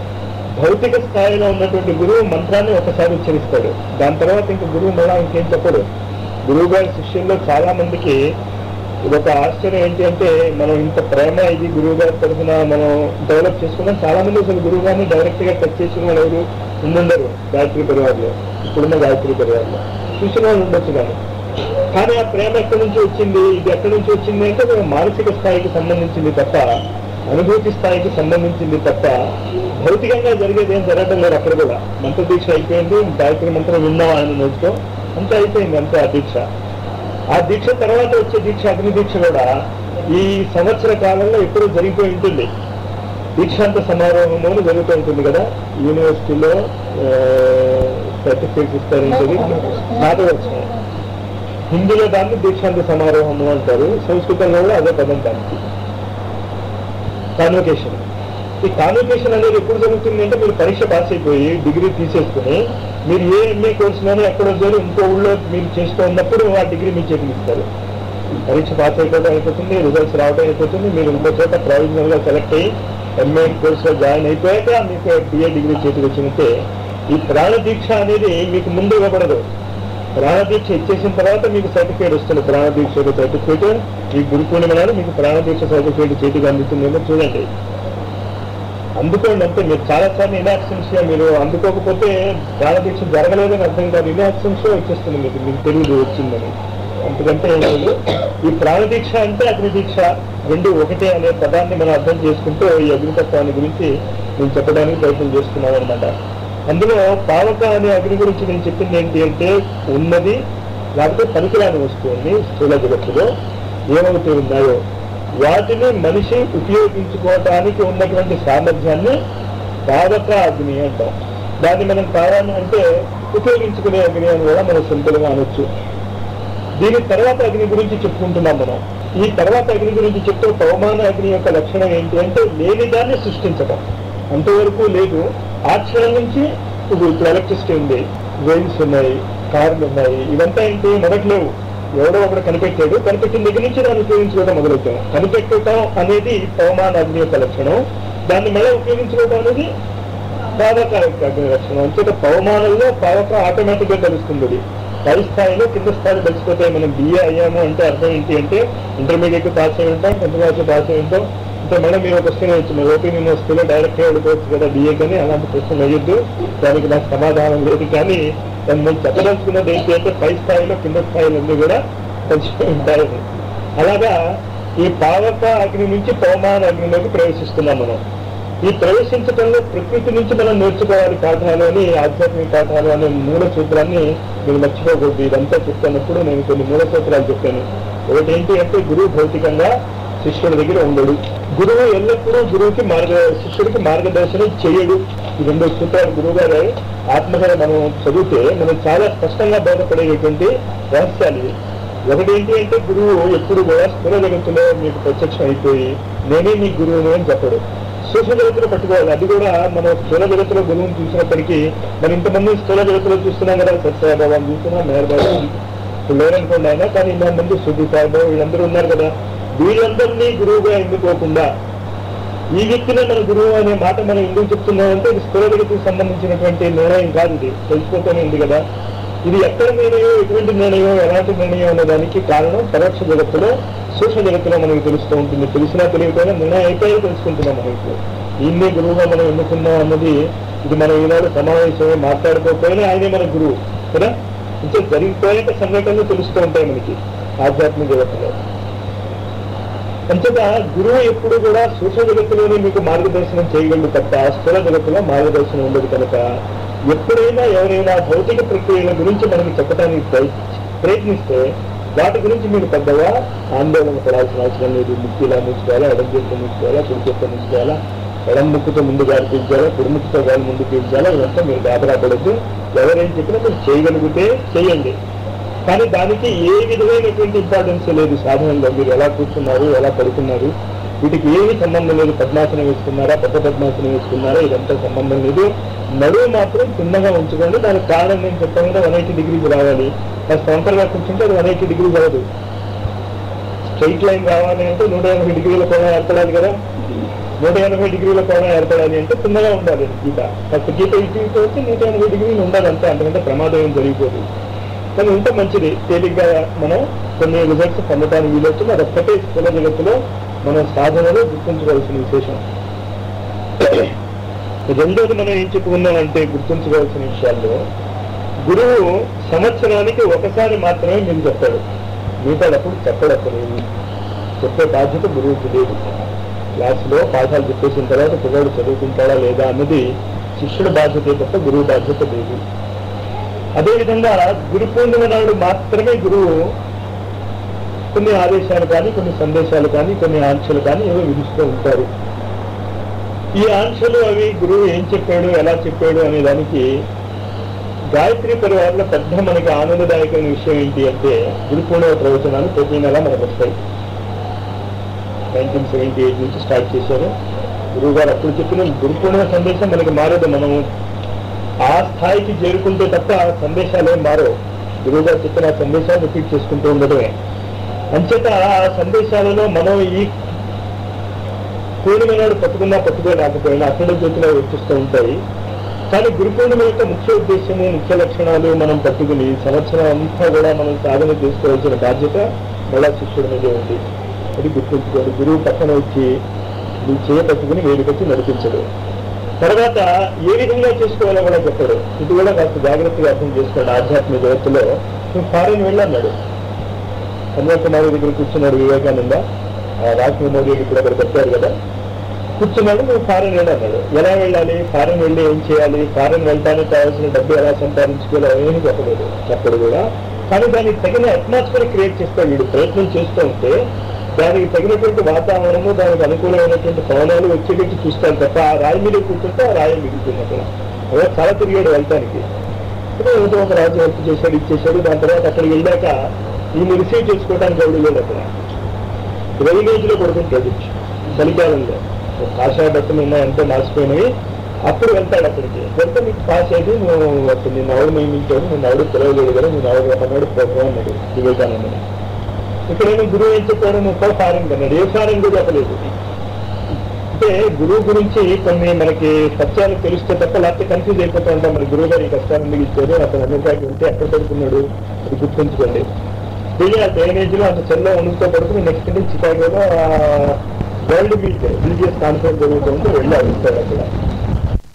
భౌతిక స్థాయిలో ఉన్నటువంటి గురువు మంత్రాన్ని ఒకసారి ఉచ్చరిస్తాడు దాని తర్వాత ఇంక గురువు మళ్ళా ఇంకేం చెప్పడు గురువు గారి శిష్యుల్లో చాలా మందికి ఇది ఒక ఆశ్చర్యం ఏంటి అంటే మనం ఇంత ప్రేమ ఇది గురువు గారి తరఫున మనం డెవలప్ చేసుకున్నాం చాలా మంది అసలు గురువు గారిని డైరెక్ట్ గా టచ్ చేసిన వాళ్ళు ఎవరు ఉండుండరు గాయత్రి పరివారంలో ఇప్పుడున్న గాయత్రి పరివారంలో చూసిన వాళ్ళు ఉండొచ్చు కానీ కానీ ఆ ప్రేమ ఎక్కడి నుంచి వచ్చింది ఇది ఎక్కడి నుంచి వచ్చింది అంటే ఒక మానసిక స్థాయికి సంబంధించింది తప్ప అనుభూతి స్థాయికి సంబంధించింది తప్ప భౌతికంగా జరిగేది ఏం జరగడం లేదు అక్కడ కూడా మంత్ర దీక్ష అయిపోయింది గాయత్రి మంత్రం విన్నాం ఆయన నోటితో అంతే అయిపోయింది అంతే ఆ దీక్ష ఆ దీక్ష తర్వాత వచ్చే దీక్ష అగ్ని దీక్ష కూడా ఈ సంవత్సర కాలంలో ఎప్పుడూ జరిగిపోయి ఉంటుంది దీక్షాంత సమారోహము అని జరుగుతూ ఉంటుంది కదా యూనివర్సిటీలో సర్టిఫికేట్స్ ఇస్తారంటే స్నాతకోత్సవం హిందీలో దాన్ని దీక్షాంత సమారోహము అంటారు సంస్కృతంలో కూడా అదే పదం దానికి కాన్వకేషన్ ఈ కాన్వకేషన్ అనేది ఎప్పుడు జరుగుతుంది అంటే మీరు పరీక్ష పాస్ అయిపోయి డిగ్రీ తీసేసుకుని మీరు ఏ ఎంఏ కోర్సులోనే ఎక్కడో చేరి ఇంకో ఊళ్ళో మీరు చేస్తూ ఉన్నప్పుడు ఆ డిగ్రీ మీ చేతికి ఇస్తారు పరీక్ష పాస్ అయిపోవడం అయిపోతుంది రిజల్ట్స్ రావడం అయిపోతుంది మీరు ఇంకో చోట ప్రొవిజనల్ గా సెలెక్ట్ అయ్యి ఎంఏ కోర్సులో జాయిన్ అయిపోయాక మీకు బిఏ డిగ్రీ చేతికి వచ్చినట్టే ఈ ప్రాణ దీక్ష అనేది మీకు ముందు ఇవ్వబడదు ప్రాణ దీక్ష ఇచ్చేసిన తర్వాత మీకు సర్టిఫికేట్ వస్తుంది ప్రాణ దీక్ష సర్టిఫికేట్ ఈ గురు పూర్ణిమ నాడు మీకు ప్రాణ దీక్ష సర్టిఫికేట్ చేతికి అందుతుందేమో చూడండి అందుకోండి అంతే మీరు చాలా సార్లు ఇన్యాక్సెన్షియా మీరు అందుకోకపోతే ప్రాణ దీక్ష జరగలేదని అర్థం కాదు ఇన్యాక్సెన్షియా వచ్చేస్తుంది మీకు మీకు తెలియదు వచ్చిందని ఎందుకంటే ఏం లేదు ఈ ప్రాణదీక్ష అంటే అగ్ని దీక్ష రెండు ఒకటే అనే పదాన్ని మనం అర్థం చేసుకుంటూ ఈ అగ్నితత్వాన్ని గురించి నేను చెప్పడానికి ప్రయత్నం చేస్తున్నాను అనమాట అందులో పావక అనే అగ్ని గురించి నేను చెప్పింది ఏంటి అంటే ఉన్నది లేకపోతే పనికిరాని వస్తువుని స్థూల జగత్తులో ఏమవుతూ ఉన్నాయో వాటిని మనిషి ఉపయోగించుకోవటానికి ఉన్నటువంటి సామర్థ్యాన్ని పావక అగ్ని అంటాం దాన్ని మనం కావాలని అంటే ఉపయోగించుకునే అగ్ని అని కూడా మనం సింపుల్ గా అనొచ్చు దీని తర్వాత అగ్ని గురించి చెప్పుకుంటున్నాం మనం ఈ తర్వాత అగ్ని గురించి చెప్తూ పవమాన అగ్ని యొక్క లక్షణం ఏంటి అంటే లేని దాన్ని సృష్టించడం అంతవరకు లేదు ఆ క్షణం నుంచి ఇప్పుడు ఇప్పుడు ఎలక్ట్రిసిటీ ఉంది వెయిల్స్ ఉన్నాయి కార్లు ఉన్నాయి ఇవంతా ఏంటి మొదటి లేవు ఎవడో ఒకడు కనిపెట్టాడు కనిపెట్టిన దగ్గర నుంచి దాన్ని ఉపయోగించుకోవడం మొదలెట్టాం కనిపెట్టడం అనేది పవమాన అగ్ని యొక్క లక్షణం దాన్ని మళ్ళీ ఉపయోగించుకోవడం అనేది పావక యొక్క అగ్ని లక్షణం అంచేత పవమానంలో పావక ఆటోమేటిక్ గా తెలుస్తుంది అది పై స్థాయిలో కింద స్థాయిలో తెలిసిపోతే మనం బిఏ అయ్యాము అంటే అర్థం ఏంటి అంటే ఇంటర్మీడియట్ పాస్ అయి ఉంటాం టెన్త్ క్లాస్ పాస్ అయి ఉంటాం అంటే మేడం మీరు ఒక క్వశ్చన్ వేయచ్చు మీరు ఓపెన్ యూనివర్సిటీలో డైరెక్ట్ గా వెళ్ళిపోవచ్చు కదా బిఏ కానీ అలాంటి క్వశ్చన్ వేయొద్దు దానికి నాకు సమాధానం లేదు కానీ దాన్ని మేము చెప్పదలుచుకున్నది ఏంటి అంటే పై స్థాయిలో కింద స్థాయిలో అన్ని కూడా కొంచెం ఉంటాయని అలాగా ఈ పావక అగ్ని నుంచి పవమాన అగ్నిలోకి ప్రవేశిస్తున్నాం మనం ఈ ప్రవేశించడంలో ప్రకృతి నుంచి మనం నేర్చుకోవాలి పాఠాలు అని ఆధ్యాత్మిక పాఠాలు అనే మూల సూత్రాన్ని మీరు మర్చిపోకూడదు ఇదంతా చెప్తున్నప్పుడు నేను కొన్ని మూల సూత్రాలు చెప్పాను ఒకటి ఏంటి అంటే గురువు భౌతికంగా శిష్యుడి దగ్గర ఉండడు గురువు ఎల్లప్పుడూ గురువుకి మార్గ శిష్యుడికి మార్గదర్శనం చేయడు ఈ రెండు సూత్రాలు గురువు గారు ఆత్మకథ మనం చదివితే మనం చాలా స్పష్టంగా బోధపడేటువంటి రహస్యాలు ఇవి ఒకటి ఏంటి అంటే గురువు ఎప్పుడు కూడా స్థూల జగత్తులో మీకు ప్రత్యక్షం అయిపోయి నేనే మీ గురువుని అని చెప్పడు సూక్ష్మ జగత్తులో పట్టుకోవాలి అది కూడా మనం స్థూల జగత్తులో గురువుని చూసినప్పటికీ మనం ఇంతమంది స్థూల జగత్తులో చూస్తున్నాం కదా సత్యసాయిబాబాని చూస్తున్నాం మేర్ బాబు ఇప్పుడు లేరనుకోండి ఆయన కానీ ఇంతమంది శుద్ధి సాయిబాబు వీళ్ళందరూ ఉన్నారు కదా వీళ్ళందరినీ గురువుగా ఎన్నుకోకుండా ఈ వ్యక్తినే మన గురువు అనే మాట మనం ఎందుకు చెప్తున్నామంటే ఇది స్థూల జగత్తుకు సంబంధించినటువంటి నిర్ణయం కాదు ఇది తెలిసిపోతూనే ఉంది కదా ఇది ఎక్కడ నిర్ణయం ఎటువంటి నిర్ణయం ఎలాంటి నిర్ణయం అనే దానికి కారణం పరోక్ష జగత్తులో సూక్ష్మ జగత్తులో మనకు తెలుస్తూ ఉంటుంది తెలిసినా తెలియకపోయినా నిర్ణయం అయిపోయి తెలుసుకుంటున్నాం మనం ఇప్పుడు ఈయన్నే గురువుగా మనం ఎన్నుకున్నాం అన్నది ఇది మనం ఈనాడు సమావేశమే మాట్లాడుకోకపోయినా ఆయనే మన గురువు కదా అంటే జరిగిపోయాక సంఘటనలు తెలుస్తూ ఉంటాయి మనకి ఆధ్యాత్మిక జగత్తులో అంతేగా గురువు ఎప్పుడు కూడా సూక్ష్మ జగత్తులోనే మీకు మార్గదర్శనం చేయగలడు తప్ప స్థూల జగత్తులో మార్గదర్శనం ఉండదు కనుక ఎప్పుడైనా ఎవరైనా భౌతిక ప్రక్రియల గురించి మనకి చెప్పడానికి ప్రయ- ప్రయత్నిస్తే వాటి గురించి మీరు పెద్దగా ఆందోళన పడాల్సిన అవసరం లేదు ముక్కు ఇలా మూసుకోవాలా ఎడం చేతితో మూసుకోవాలా కుడి చేతితో మూసుకోవాలా ఎడం ముక్కుతో ముందు గాలి పీల్చాలా కుడి ముక్కుతో గాలి ముందు పీల్చాలా ఇదంతా మీరు గాబరా పడద్దు ఎవరేం చెప్పినా మీరు చేయగలిగితే చేయండి కానీ దానికి ఏ విధమైనటువంటి ఇంపార్టెన్స్ లేదు సాధనలో మీరు ఎలా కూర్చున్నారు ఎలా పడుకున్నారు వీటికి ఏమీ సంబంధం లేదు పద్మాసనం వేసుకున్నారా పెద్ద పద్మాసనం వేసుకున్నారా ఇదంతా సంబంధం లేదు నడువు మాత్రం చిన్నగా ఉంచుకోండి దానికి కారణం నేను చెప్పాను కదా వన్ ఎయిటీ డిగ్రీస్ రావాలి కాస్త వంకరగా కూర్చుంటే అది వన్ ఎయిటీ డిగ్రీస్ అవ్వదు స్ట్రైట్ లైన్ రావాలి అంటే నూట ఎనభై డిగ్రీల కోణం ఏర్పడాలి కదా నూట ఎనభై డిగ్రీల కోణం ఏర్పడాలి అంటే చిన్నగా ఉండాలి గీత ఫస్ట్ గీత ఇటు ఇటు వచ్చి నూట ఎనభై డిగ్రీలు ఉండాలి అంతే అంతకంటే ప్రమాదం ఏం జరిగిపోదు కానీ ఉంటే మంచిది తేలిగ్గా మనం కొన్ని రిజల్ట్స్ పొందడానికి వీలవుతుంది అది ఒక్కటే స్థూల జగత్తులో మనం సాధనలో గుర్తుంచుకోవాల్సిన విశేషం రెండోది మనం ఏం చెప్పుకున్నామంటే గుర్తుంచుకోవాల్సిన విషయాల్లో గురువు సంవత్సరానికి ఒకసారి మాత్రమే మీకు చెప్తాడు మిగతాడప్పుడు చెప్పడు అసలు ఏమీ. చెప్పే బాధ్యత గురువుకి లేదు క్లాసులో పాఠాలు చెప్పేసిన తర్వాత పిల్లడు చదువుకుంటాడా లేదా అన్నది శిష్యుడి బాధ్యత తప్ప గురువు బాధ్యత లేదు అదేవిధంగా గురు పూర్ణిమ నాడు మాత్రమే గురువు కొన్ని ఆదేశాలు కానీ కొన్ని సందేశాలు కానీ కొన్ని ఆంక్షలు కానీ ఏవో విధిస్తూ ఉంటారు ఈ ఆంక్షలు అవి గురువు ఏం చెప్పాడు ఎలా చెప్పాడు అనే దానికి గాయత్రి పరివారంలో పెద్ద మనకి ఆనందదాయకమైన విషయం ఏంటి అంటే గురు పూర్ణిమ ప్రవచనాలు ప్రతి నెల మనకు వస్తాయి నైన్టీన్ సెవెంటీ ఎయిట్ నుంచి స్టార్ట్ చేశారు గురువు గారు అప్పుడు చెప్పిన గురు పూర్ణిమ సందేశం మనకి మారదు మనము ఆ స్థాయికి చేరుకుంటే తప్ప సందేశాలు ఏం మారవు గురువు గారు చెప్పిన ఆ సందేశాలు రిపీట్ చేసుకుంటూ ఉండడమే అంచేత ఆ సందేశాలలో మనం ఈ పూర్ణిమ నాడు పట్టుకున్నా పట్టుకోలేకపోయినా అఖండ జ్యోతిలో వచ్చిస్తూ ఉంటాయి కానీ గురు పూర్ణిమ యొక్క ముఖ్య ఉద్దేశము ముఖ్య లక్షణాలు మనం పట్టుకుని సంవత్సరం అంతా కూడా మనం సాధన చేసుకోవాల్సిన బాధ్యత మళ్ళా శిష్యుడి మీదే ఉంది అది గుర్తుంచుకోండి గురువు పక్కన వచ్చి నీ చేయ పట్టుకుని వేడికొచ్చి నడిపించడు తర్వాత ఏ విధంగా చేసుకోవాలో కూడా చెప్పాడు ఇది కూడా కాస్త జాగ్రత్తగా అర్థం చేసుకోండి ఆధ్యాత్మిక జగత్తులో నువ్వు ఫారెన్ వెళ్ళన్నాడు కన్యాకుమారి దగ్గర కూర్చున్నాడు వివేకానంద ఆ రాజ్ మెమోరియల్ ఇప్పుడు అక్కడ పెట్టారు కదా కూర్చున్నాడు నువ్వు ఫారెన్ వెళ్ళి అన్నాడు ఎలా వెళ్ళాలి ఫారెన్ వెళ్ళి ఏం చేయాలి ఫారెన్ వెళ్ళడానికి కావాల్సిన డబ్బు ఎలా సంపాదించుకోవాలి ఏమీ చెప్పలేదు చెప్పడు కూడా కానీ దానికి తగిన అట్మాస్ఫియర్ క్రియేట్ చేస్తాడు వీడు ప్రయత్నం చేస్తూ ఉంటే దానికి తగినటువంటి వాతావరణము దానికి అనుకూలమైనటువంటి పవనాలు వచ్చేటట్టు చూస్తాను తప్ప ఆ రాయి మీద కూర్చుంటే ఆ రాయి మిగులుతుంది అక్కడ అదే చాలా తిరిగాడు వెళ్ళటానికి ఇప్పుడు ఏదో ఒక రాజు హెల్ప్ చేశాడు ఇచ్చేసాడు దాని తర్వాత అక్కడికి వెళ్ళాక ఈయన రిసీవ్ చేసుకోవడానికి ఎవరు లేదు అక్కడ రైల్వేజ్ లో పడుకుంటాడు చలికాలంలో ఒక కాషాయ బట్టలు ఉన్నాయి ఎంతో మార్చిపోయినవి అప్పుడు వెళ్తాడు అక్కడికి వెళ్తే నీకు పాస్ అయితే నువ్వు అప్పుడు నేను ఎవరు నియమించాడు నేను ఎవరు తెలియలేదు కదా నేను ఎవరు అన్నాడు పోతావు అన్నాడు వివేకానందని ఇక్కడేమో గురువు ఏం చెప్పాడు నువ్వు పో ఫారెన్ అన్నాడు ఏ ఫారెన్ కూడా చెప్పలేదు అంటే గురువు గురించి కొన్ని మనకి సత్యాలు తెలిస్తే తప్ప లేకపోతే కన్ఫ్యూజ్ అయిపోతూ ఉంటాం మన గురువు గారు ఈ కష్టాన్ని మిగిల్చారు అతను అమెరికాకి ఉంటే ఎక్కడ పడుకున్నాడు అది గుర్తుంచుకోండి వెళ్ళి ఆ డ్రైనేజ్ లో అంత చెల్లో ఉండుతో పడుకుని నెక్స్ట్ డే చికాగోలో వరల్డ్ బీచ్ రిలీజియస్ కాన్ఫరెన్స్ జరుగుతుంటే వెళ్ళి అడుగుతాడు అక్కడ